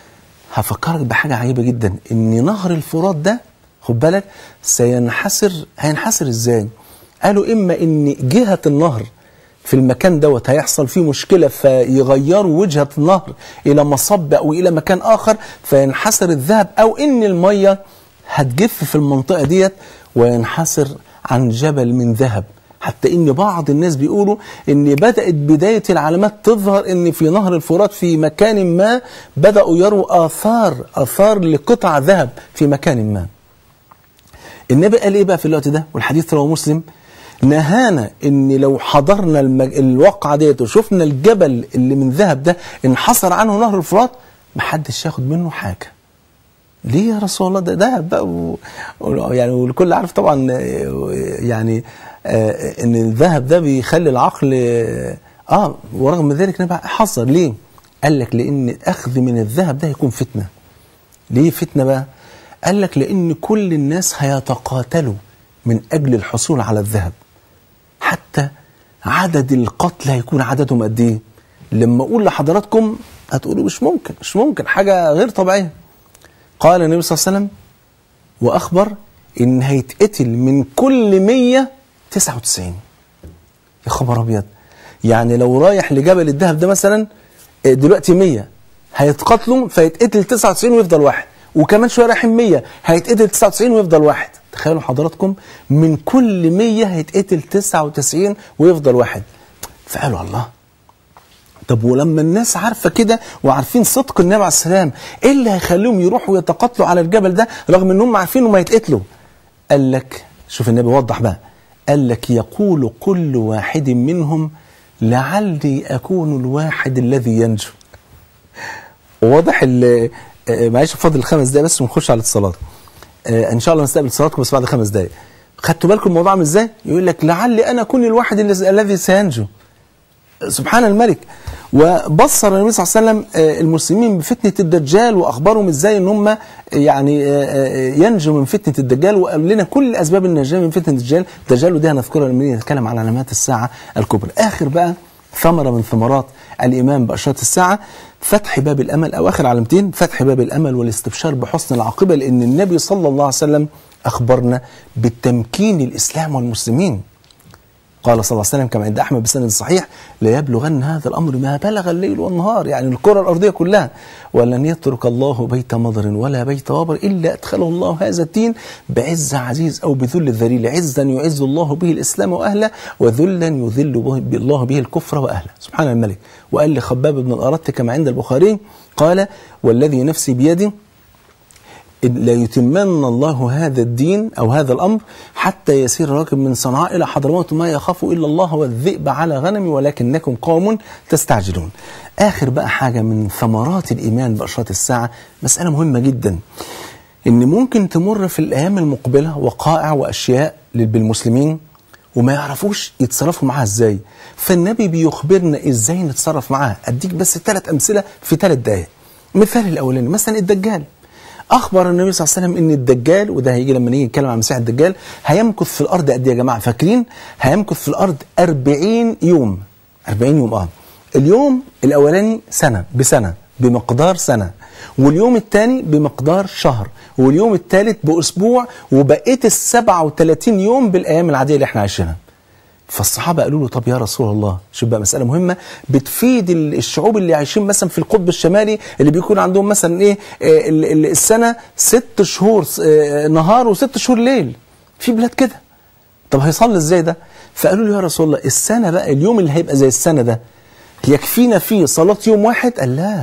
Speaker 2: هفكرك بحاجة عجيبة جدا إن نهر الفرات ده خد بالك سينحسر هينحسر إزاي؟ قالوا إما إن جهة النهر في المكان دوت هيحصل فيه مشكلة فيغيروا وجهة النهر إلى مصب أو إلى مكان آخر فينحسر الذهب أو إن المية هتجف في المنطقة ديت وينحسر عن جبل من ذهب حتى ان بعض الناس بيقولوا ان بدات بدايه العلامات تظهر ان في نهر الفرات في مكان ما بداوا يروا اثار اثار لقطع ذهب في مكان ما. النبي قال ايه بقى في الوقت ده والحديث رواه مسلم نهانا ان لو حضرنا المج... الواقعه ديت وشفنا الجبل اللي من ذهب ده انحصر عنه نهر الفرات محدش ياخد منه حاجه. ليه يا رسول الله ده دهب بقى و... و... يعني والكل عارف طبعا آه، يعني آه ان الذهب ده بيخلي العقل اه, آه ورغم ذلك نبقى حذر ليه؟ قال لك لان اخذ من الذهب ده يكون فتنه. ليه فتنه بقى؟ قال لك لان كل الناس هيتقاتلوا من اجل الحصول على الذهب. حتى عدد القتلى هيكون عددهم قد ايه؟ لما اقول لحضراتكم هتقولوا مش ممكن مش ممكن حاجه غير طبيعيه. قال النبي صلى الله عليه وسلم واخبر ان هيتقتل من كل 199 يا خبر ابيض يعني لو رايح لجبل الذهب ده مثلا آه، دلوقتي 100 هيتقاتلوا فيتقتل 99 ويفضل واحد وكمان شويه رايحين 100 هيتقتل 99 ويفضل واحد تخيلوا حضراتكم من كل 100 هيتقتل 99 ويفضل واحد فقالوا الله طب ولما الناس عارفه كده وعارفين صدق النبي عليه السلام ايه اللي هيخليهم يروحوا يتقاتلوا على الجبل ده رغم انهم عارفين انهم هيتقتلوا قال لك شوف النبي وضح بقى قال لك يقول كل واحد منهم لعلي اكون الواحد الذي ينجو واضح ال- آه، معلش فاضل خمس دقايق بس ونخش على الاتصالات آه، ان شاء الله نستقبل اتصالاتكم بس بعد خمس دقايق خدتوا بالكم الموضوع عامل ازاي يقول لك لعلي انا اكون الواحد الذي الذي سينجو سبحان الملك وبصر النبي صلى الله عليه وسلم آه، المسلمين بفتنة الدجال وأخبرهم إزاي إن هم يعني آه، آه، ينجوا من فتنة الدجال وقال لنا كل أسباب النجاة من فتنة الدجال الدجال ودي هنذكرها لما نتكلم عن علامات الساعة الكبرى آخر بقى ثمرة من ثمرات الإيمان بأشراط الساعة فتح باب الأمل أو آخر علامتين فتح باب الأمل والاستبشار بحسن العاقبة لأن النبي صلى الله عليه وسلم أخبرنا بالتمكين الإسلام والمسلمين قال صلى الله عليه وسلم كما عند احمد بسند صحيح لا يبلغن هذا الامر ما بلغ الليل والنهار يعني الكره الارضيه كلها ولن يترك الله بيت مضر ولا بيت وبر الا ادخله الله هذا الدين بعز عزيز او بذل ذليل عزا يعز الله به الاسلام واهله وذلا يذل به الله به الكفر واهله سبحان الملك وقال لخباب بن الارت كما عند البخاري قال والذي نفسي بيده لا يتمن الله هذا الدين أو هذا الأمر حتى يسير راكب من صنعاء إلى حضرموت ما يخاف إلا الله والذئب على غنم ولكنكم قوم تستعجلون آخر بقى حاجة من ثمرات الإيمان بأشراط الساعة مسألة مهمة جدا إن ممكن تمر في الأيام المقبلة وقائع وأشياء بالمسلمين وما يعرفوش يتصرفوا معاها ازاي فالنبي بيخبرنا ازاي نتصرف معاها اديك بس ثلاث امثله في ثلاث دقائق مثال الاولاني مثلا الدجال اخبر النبي صلى الله عليه وسلم ان الدجال وده هيجي لما نيجي نتكلم عن مسيح الدجال هيمكث في الارض قد ايه يا جماعه فاكرين هيمكث في الارض 40 يوم 40 يوم اه اليوم الاولاني سنه بسنه بمقدار سنه واليوم الثاني بمقدار شهر واليوم الثالث باسبوع وبقيه ال 37 يوم بالايام العاديه اللي احنا عايشينها فالصحابه قالوا له طب يا رسول الله شوف بقى مساله مهمه بتفيد ال- الشعوب اللي عايشين مثلا في القطب الشمالي اللي بيكون عندهم مثلا ايه آه، ال- ال- السنه ست شهور آه، نهار وست شهور ليل في بلاد كده طب هيصلي ازاي ده فقالوا له يا رسول الله السنه بقى اليوم اللي هيبقى زي السنه ده يكفينا فيه صلاه يوم واحد قال لا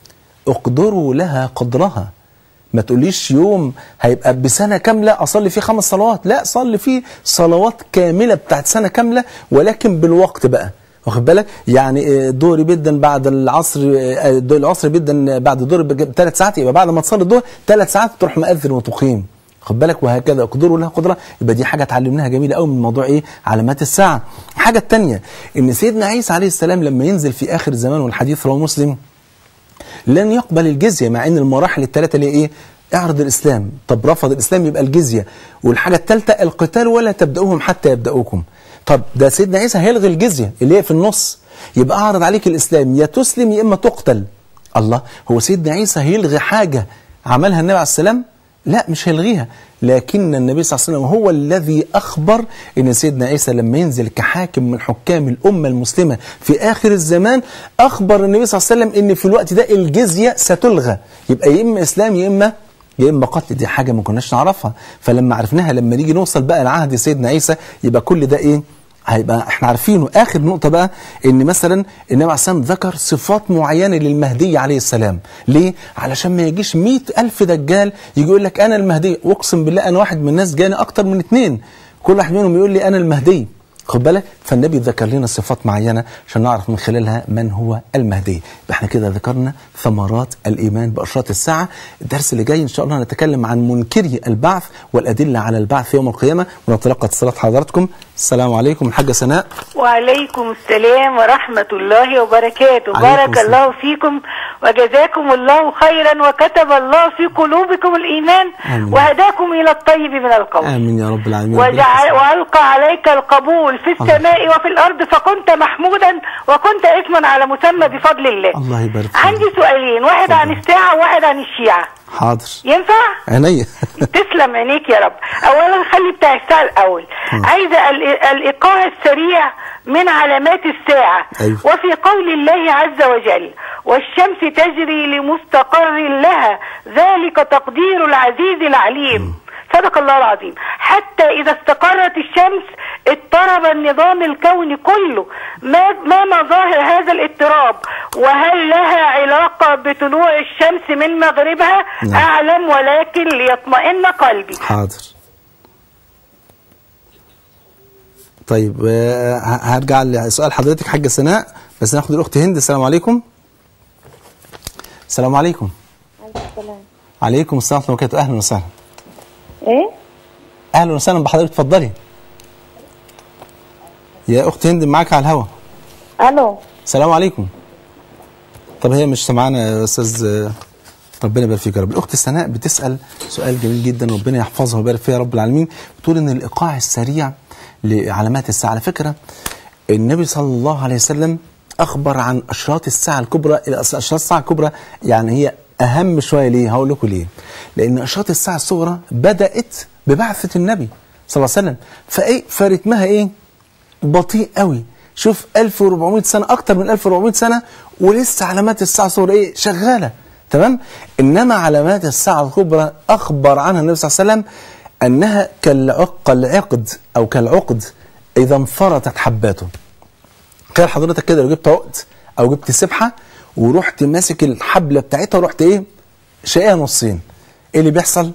Speaker 2: اقدروا لها قدرها ما تقوليش يوم هيبقى بسنة كاملة أصلي فيه خمس صلوات لا صلي فيه صلوات كاملة بتاعت سنة كاملة ولكن بالوقت بقى واخد بالك يعني آه، دوري جدا بعد العصر آه، دور العصر جدا بعد الظهر بثلاث ساعات يبقى بعد ما تصلي الظهر ثلاث ساعات تروح مأذن وتقيم خد بالك وهكذا اقدروا لها قدره يبقى دي حاجه اتعلمناها جميله قوي من موضوع ايه علامات الساعه الحاجه الثانيه ان سيدنا عيسى عليه السلام لما ينزل في اخر الزمان والحديث رواه مسلم لن يقبل الجزية مع ان المراحل الثلاثة اللي هي ايه اعرض الاسلام طب رفض الاسلام يبقى الجزية والحاجة الثالثة القتال ولا تبدأوهم حتى يبدأوكم طب ده سيدنا عيسى هيلغي الجزية اللي هي في النص يبقى اعرض عليك الاسلام يا تسلم يا اما تقتل الله هو سيدنا عيسى هيلغي حاجة عملها النبي عليه السلام لا مش هيلغيها لكن النبي صلى الله عليه وسلم هو الذي أخبر أن سيدنا عيسى لما ينزل كحاكم من حكام الأمة المسلمة في آخر الزمان أخبر النبي صلى الله عليه وسلم أن في الوقت ده الجزية ستلغى يبقى يا إما إسلام يا إما يا اما قتل دي حاجه ما كناش نعرفها فلما عرفناها لما نيجي نوصل بقى لعهد سيدنا عيسى يبقى كل ده ايه هيبقى احنا عارفينه اخر نقطه بقى ان مثلا النبي عليه السلام ذكر صفات معينه للمهدي عليه السلام ليه علشان ما يجيش مئة الف دجال يجي يقول لك انا المهدي واقسم بالله انا واحد من الناس جاني اكتر من اتنين كل واحد منهم يقول لي انا المهدي خد بالك فالنبي ذكر لنا صفات معينه عشان نعرف من خلالها من هو المهدي يبقى احنا كده ذكرنا ثمرات الايمان باشراط الساعه الدرس اللي جاي ان شاء الله هنتكلم عن منكري البعث والادله على البعث يوم القيامه ونتلقى اتصالات حضراتكم السلام عليكم الحاجه سناء
Speaker 3: وعليكم السلام ورحمة الله وبركاته
Speaker 2: عليكم
Speaker 3: بارك
Speaker 2: السلام.
Speaker 3: الله فيكم وجزاكم الله خيرا وكتب الله في قلوبكم الإيمان
Speaker 2: آمين.
Speaker 3: وهداكم إلى الطيب من القول
Speaker 2: امين يا رب العالمين ربنا
Speaker 3: وجعل
Speaker 2: يحفظك.
Speaker 3: وألقى عليك القبول في السماء وفي الأرض فكنت محمودا وكنت اسما على مسمى بفضل الله
Speaker 2: الله يبارك فيك.
Speaker 3: عندي سؤالين واحد عن
Speaker 2: اتفضل.
Speaker 3: الساعة وواحد عن الشيعة
Speaker 2: حاضر
Speaker 3: ينفع؟
Speaker 2: عينيا
Speaker 3: تسلم عينيك يا رب اولا خلي بتاع الساعه الاول عايزه ال- الايقاع السريع من علامات الساعه
Speaker 2: أيوة.
Speaker 3: وفي قول الله عز وجل والشمس تجري لمستقر لها ذلك تقدير العزيز العليم صدق الله العظيم حتى إذا استقرت الشمس اضطرب النظام الكوني كله ما ما مظاهر هذا الاضطراب وهل لها علاقة بطلوع الشمس من مغربها
Speaker 2: نعم.
Speaker 3: أعلم ولكن ليطمئن قلبي
Speaker 2: حاضر طيب آه، ه- هرجع لسؤال حضرتك حاجه سناء بس ناخد الاخت هند السلام عليكم السلام عليكم
Speaker 4: السلام
Speaker 2: عليكم السلام ورحمه الله وبركاته اهلا وسهلا
Speaker 4: ايه
Speaker 2: اهلا وسهلا بحضرتك اتفضلي يا اخت هند معاك على الهوا
Speaker 4: الو
Speaker 2: السلام عليكم طب هي مش سامعانا يا استاذ آه، ربنا يبارك فيك يا رب الاخت سناء بتسال سؤال جميل جدا ربنا يحفظها ويبارك فيها يا رب العالمين بتقول ان الايقاع السريع لعلامات الساعه على فكره النبي صلى الله عليه وسلم اخبر عن اشراط الساعه الكبرى اشراط الساعه الكبرى يعني هي اهم شويه ليه هقول لكم ليه لان اشراط الساعه الصغرى بدات ببعثه النبي صلى الله عليه وسلم فايه فرتمها ايه بطيء قوي شوف 1400 سنه اكتر من 1400 سنه ولسه علامات الساعه الصغرى ايه شغاله تمام انما علامات الساعه الكبرى اخبر عنها النبي صلى الله عليه وسلم انها كالعق كالعقد او كالعقد اذا انفرطت حباته تخيل حضرتك كده لو جبت عقد او جبت سبحه ورحت ماسك الحبله بتاعتها ورحت ايه شقيها نصين ايه اللي بيحصل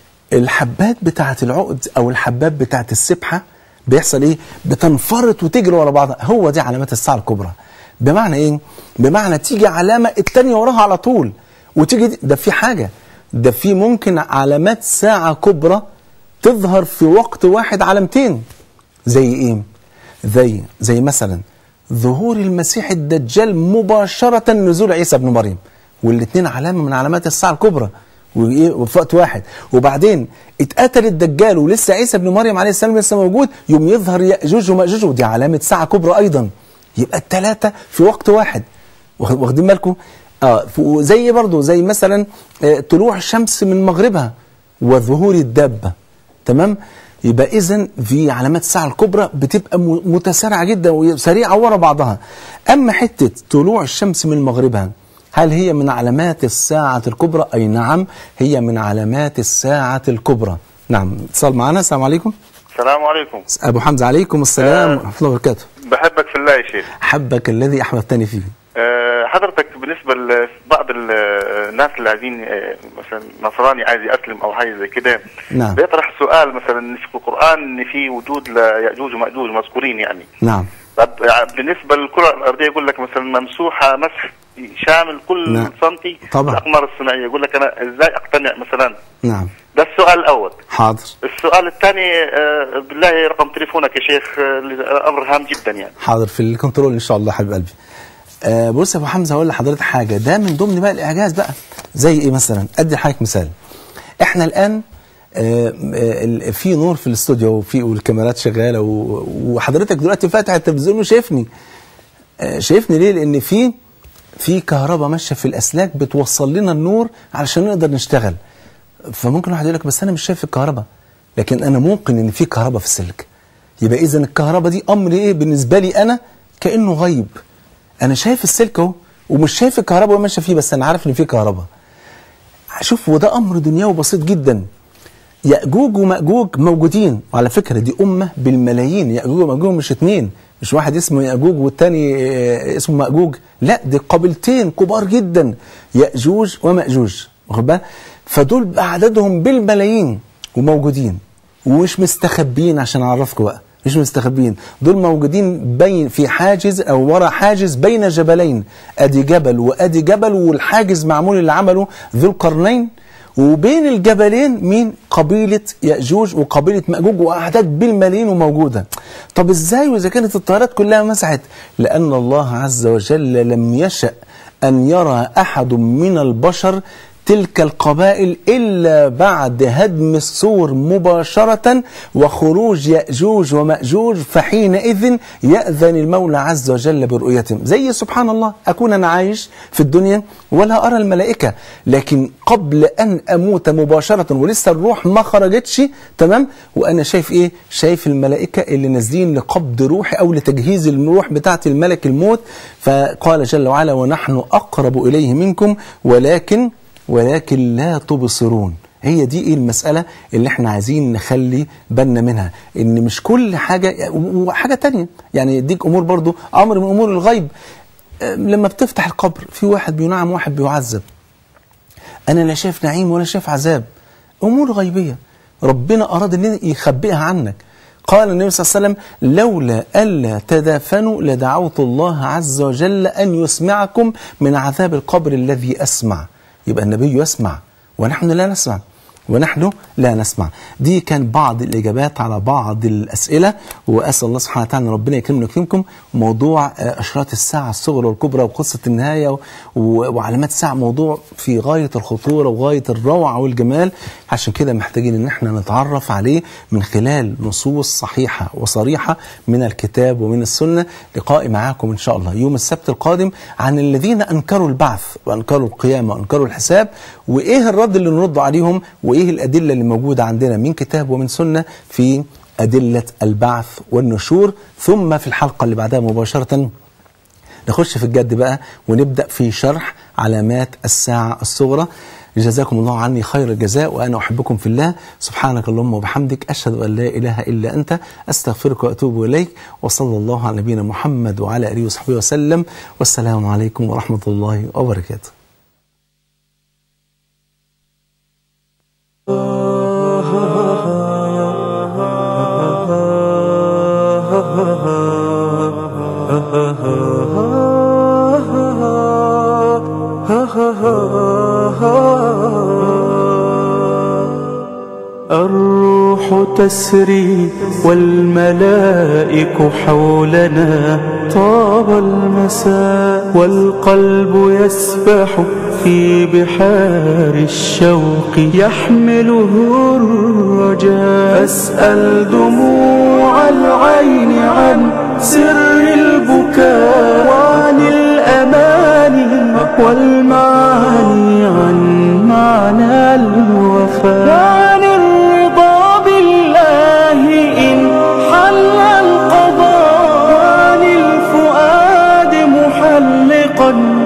Speaker 2: الحبات بتاعه العقد او الحبات بتاعه السبحه بيحصل ايه بتنفرط وتجري ورا بعضها هو دي علامات الساعه الكبرى بمعنى ايه بمعنى تيجي علامه التانية وراها على طول وتيجي دي- ده في حاجه ده في ممكن علامات ساعه كبرى تظهر في وقت واحد علامتين زي ايه زي زي مثلا ظهور المسيح الدجال مباشرة نزول عيسى ابن مريم والاثنين علامة من علامات الساعة الكبرى وإيه وفي وقت واحد وبعدين اتقتل الدجال ولسه عيسى ابن مريم عليه السلام لسه موجود يوم يظهر يأجوج ومأجوج ودي علامة ساعة كبرى أيضا يبقى الثلاثة في وقت واحد واخد- واخدين بالكم؟ اه ف- زي برضو زي مثلا آه، طلوع الشمس من مغربها وظهور الدابة تمام يبقى اذا في علامات الساعه الكبرى بتبقى م- متسارعه جدا وسريعه ورا بعضها اما حته طلوع الشمس من مغربها هل هي من علامات الساعه الكبرى اي نعم هي من علامات الساعه الكبرى نعم اتصال معنا السلام عليكم
Speaker 5: السلام عليكم
Speaker 2: ابو حمزه عليكم السلام
Speaker 5: آه.
Speaker 2: ورحمه الله وبركاته
Speaker 5: بحبك في الله يا شيخ
Speaker 2: حبك الذي احببتني فيه
Speaker 5: آه، حضرتك بالنسبة لبعض ال- الناس اللي عايزين آه، مثلا نصراني عايز يأسلم أو حاجة زي كده
Speaker 2: نعم.
Speaker 5: بيطرح سؤال مثلا إن في القرآن إن في وجود ليأجوج ومأجوج مذكورين يعني
Speaker 2: نعم
Speaker 5: طب بالنسبة للكرة الأرضية يقول لك مثلا ممسوحة مسح شامل كل
Speaker 2: نعم.
Speaker 5: سنتي
Speaker 2: طبعا.
Speaker 5: الأقمار الصناعية يقول لك أنا إزاي أقتنع مثلا
Speaker 2: نعم
Speaker 5: ده السؤال الأول
Speaker 2: حاضر
Speaker 5: السؤال الثاني آه، بالله رقم تليفونك يا شيخ آه، أمر هام جدا يعني
Speaker 2: حاضر في الكنترول ان شاء الله حبيب قلبي آه بص يا ابو حمزه هقول لحضرتك حاجه ده من ضمن بقى الاعجاز بقى زي ايه مثلا ادي لحضرتك مثال احنا الان آه آه، ال- في نور في الاستوديو وفي والكاميرات شغاله و- وحضرتك دلوقتي فاتح التلفزيون وشايفني آه، شايفني ليه لان في في كهرباء ماشيه في الاسلاك بتوصل لنا النور علشان نقدر نشتغل فممكن واحد يقول لك بس انا مش شايف الكهرباء لكن انا موقن ان في كهرباء في السلك يبقى اذا الكهرباء دي امر ايه بالنسبه لي انا كانه غيب انا شايف السلك اهو ومش شايف الكهرباء وهي ماشيه فيه بس انا عارف ان في كهرباء شوف وده امر دنيوي بسيط جدا يأجوج ومأجوج موجودين وعلى فكرة دي أمة بالملايين يأجوج ومأجوج مش اتنين مش واحد اسمه يأجوج والتاني آه، اسمه مأجوج لا دي قبيلتين كبار جدا يأجوج ومأجوج واخد بالك فدول عددهم بالملايين وموجودين ومش مستخبين عشان أعرفكم بقى مش مستخبين دول موجودين بين في حاجز او ورا حاجز بين جبلين ادي جبل وادي جبل والحاجز معمول اللي عمله ذو القرنين وبين الجبلين مين قبيلة يأجوج وقبيلة مأجوج وأعداد بالملايين وموجودة طب إزاي وإذا كانت الطيارات كلها مسحت لأن الله عز وجل لم يشأ أن يرى أحد من البشر تلك القبائل إلا بعد هدم السور مباشرة وخروج يأجوج ومأجوج فحينئذ يأذن المولى عز وجل برؤيتهم زي سبحان الله أكون أنا عايش في الدنيا ولا أرى الملائكة لكن قبل أن أموت مباشرة ولسه الروح ما خرجتش تمام وأنا شايف إيه شايف الملائكة اللي نازلين لقبض روحي أو لتجهيز الروح بتاعة الملك الموت فقال جل وعلا ونحن أقرب إليه منكم ولكن ولكن لا تبصرون هي دي ايه المسألة اللي احنا عايزين نخلي بالنا منها ان مش كل حاجة وحاجة تانية يعني يديك امور برضو امر من امور الغيب أه، لما بتفتح القبر في واحد بينعم واحد بيعذب انا لا شايف نعيم ولا شايف عذاب امور غيبيه ربنا اراد ان يخبئها عنك قال النبي صلى الله عليه وسلم لولا الا تدافنوا لدعوت الله عز وجل ان يسمعكم من عذاب القبر الذي اسمع يبقى النبي يسمع ونحن لا نسمع ونحن لا نسمع دي كان بعض الإجابات على بعض الأسئلة وأسأل الله سبحانه وتعالى أن ربنا يكرمنا ويكرمكم موضوع آه، أشراط الساعة الصغرى والكبرى وقصة النهاية و- وعلامات الساعة موضوع في غاية الخطورة وغاية الروعة والجمال عشان كده محتاجين ان احنا نتعرف عليه من خلال نصوص صحيحة وصريحة من الكتاب ومن السنة لقائي معاكم ان شاء الله يوم السبت القادم عن الذين انكروا البعث وانكروا القيامة وانكروا الحساب وايه الرد اللي نرد عليهم وايه الادلة اللي موجودة عندنا من كتاب ومن سنة في أدلة البعث والنشور ثم في الحلقة اللي بعدها مباشرة نخش في الجد بقى ونبدأ في شرح علامات الساعة الصغرى جزاكم الله عني خير الجزاء وأنا أحبكم في الله سبحانك اللهم وبحمدك أشهد أن لا إله إلا أنت أستغفرك وأتوب إليك وصلى الله على نبينا محمد وعلى آله وصحبه وسلم والسلام عليكم ورحمة الله وبركاته
Speaker 1: الروح تسري والملائك حولنا طاب المساء والقلب يسبح في بحار الشوق يحمله الرجاء أسأل دموع العين عن سر البكاء وعن الأماني والمعاني عن معنى الوفاء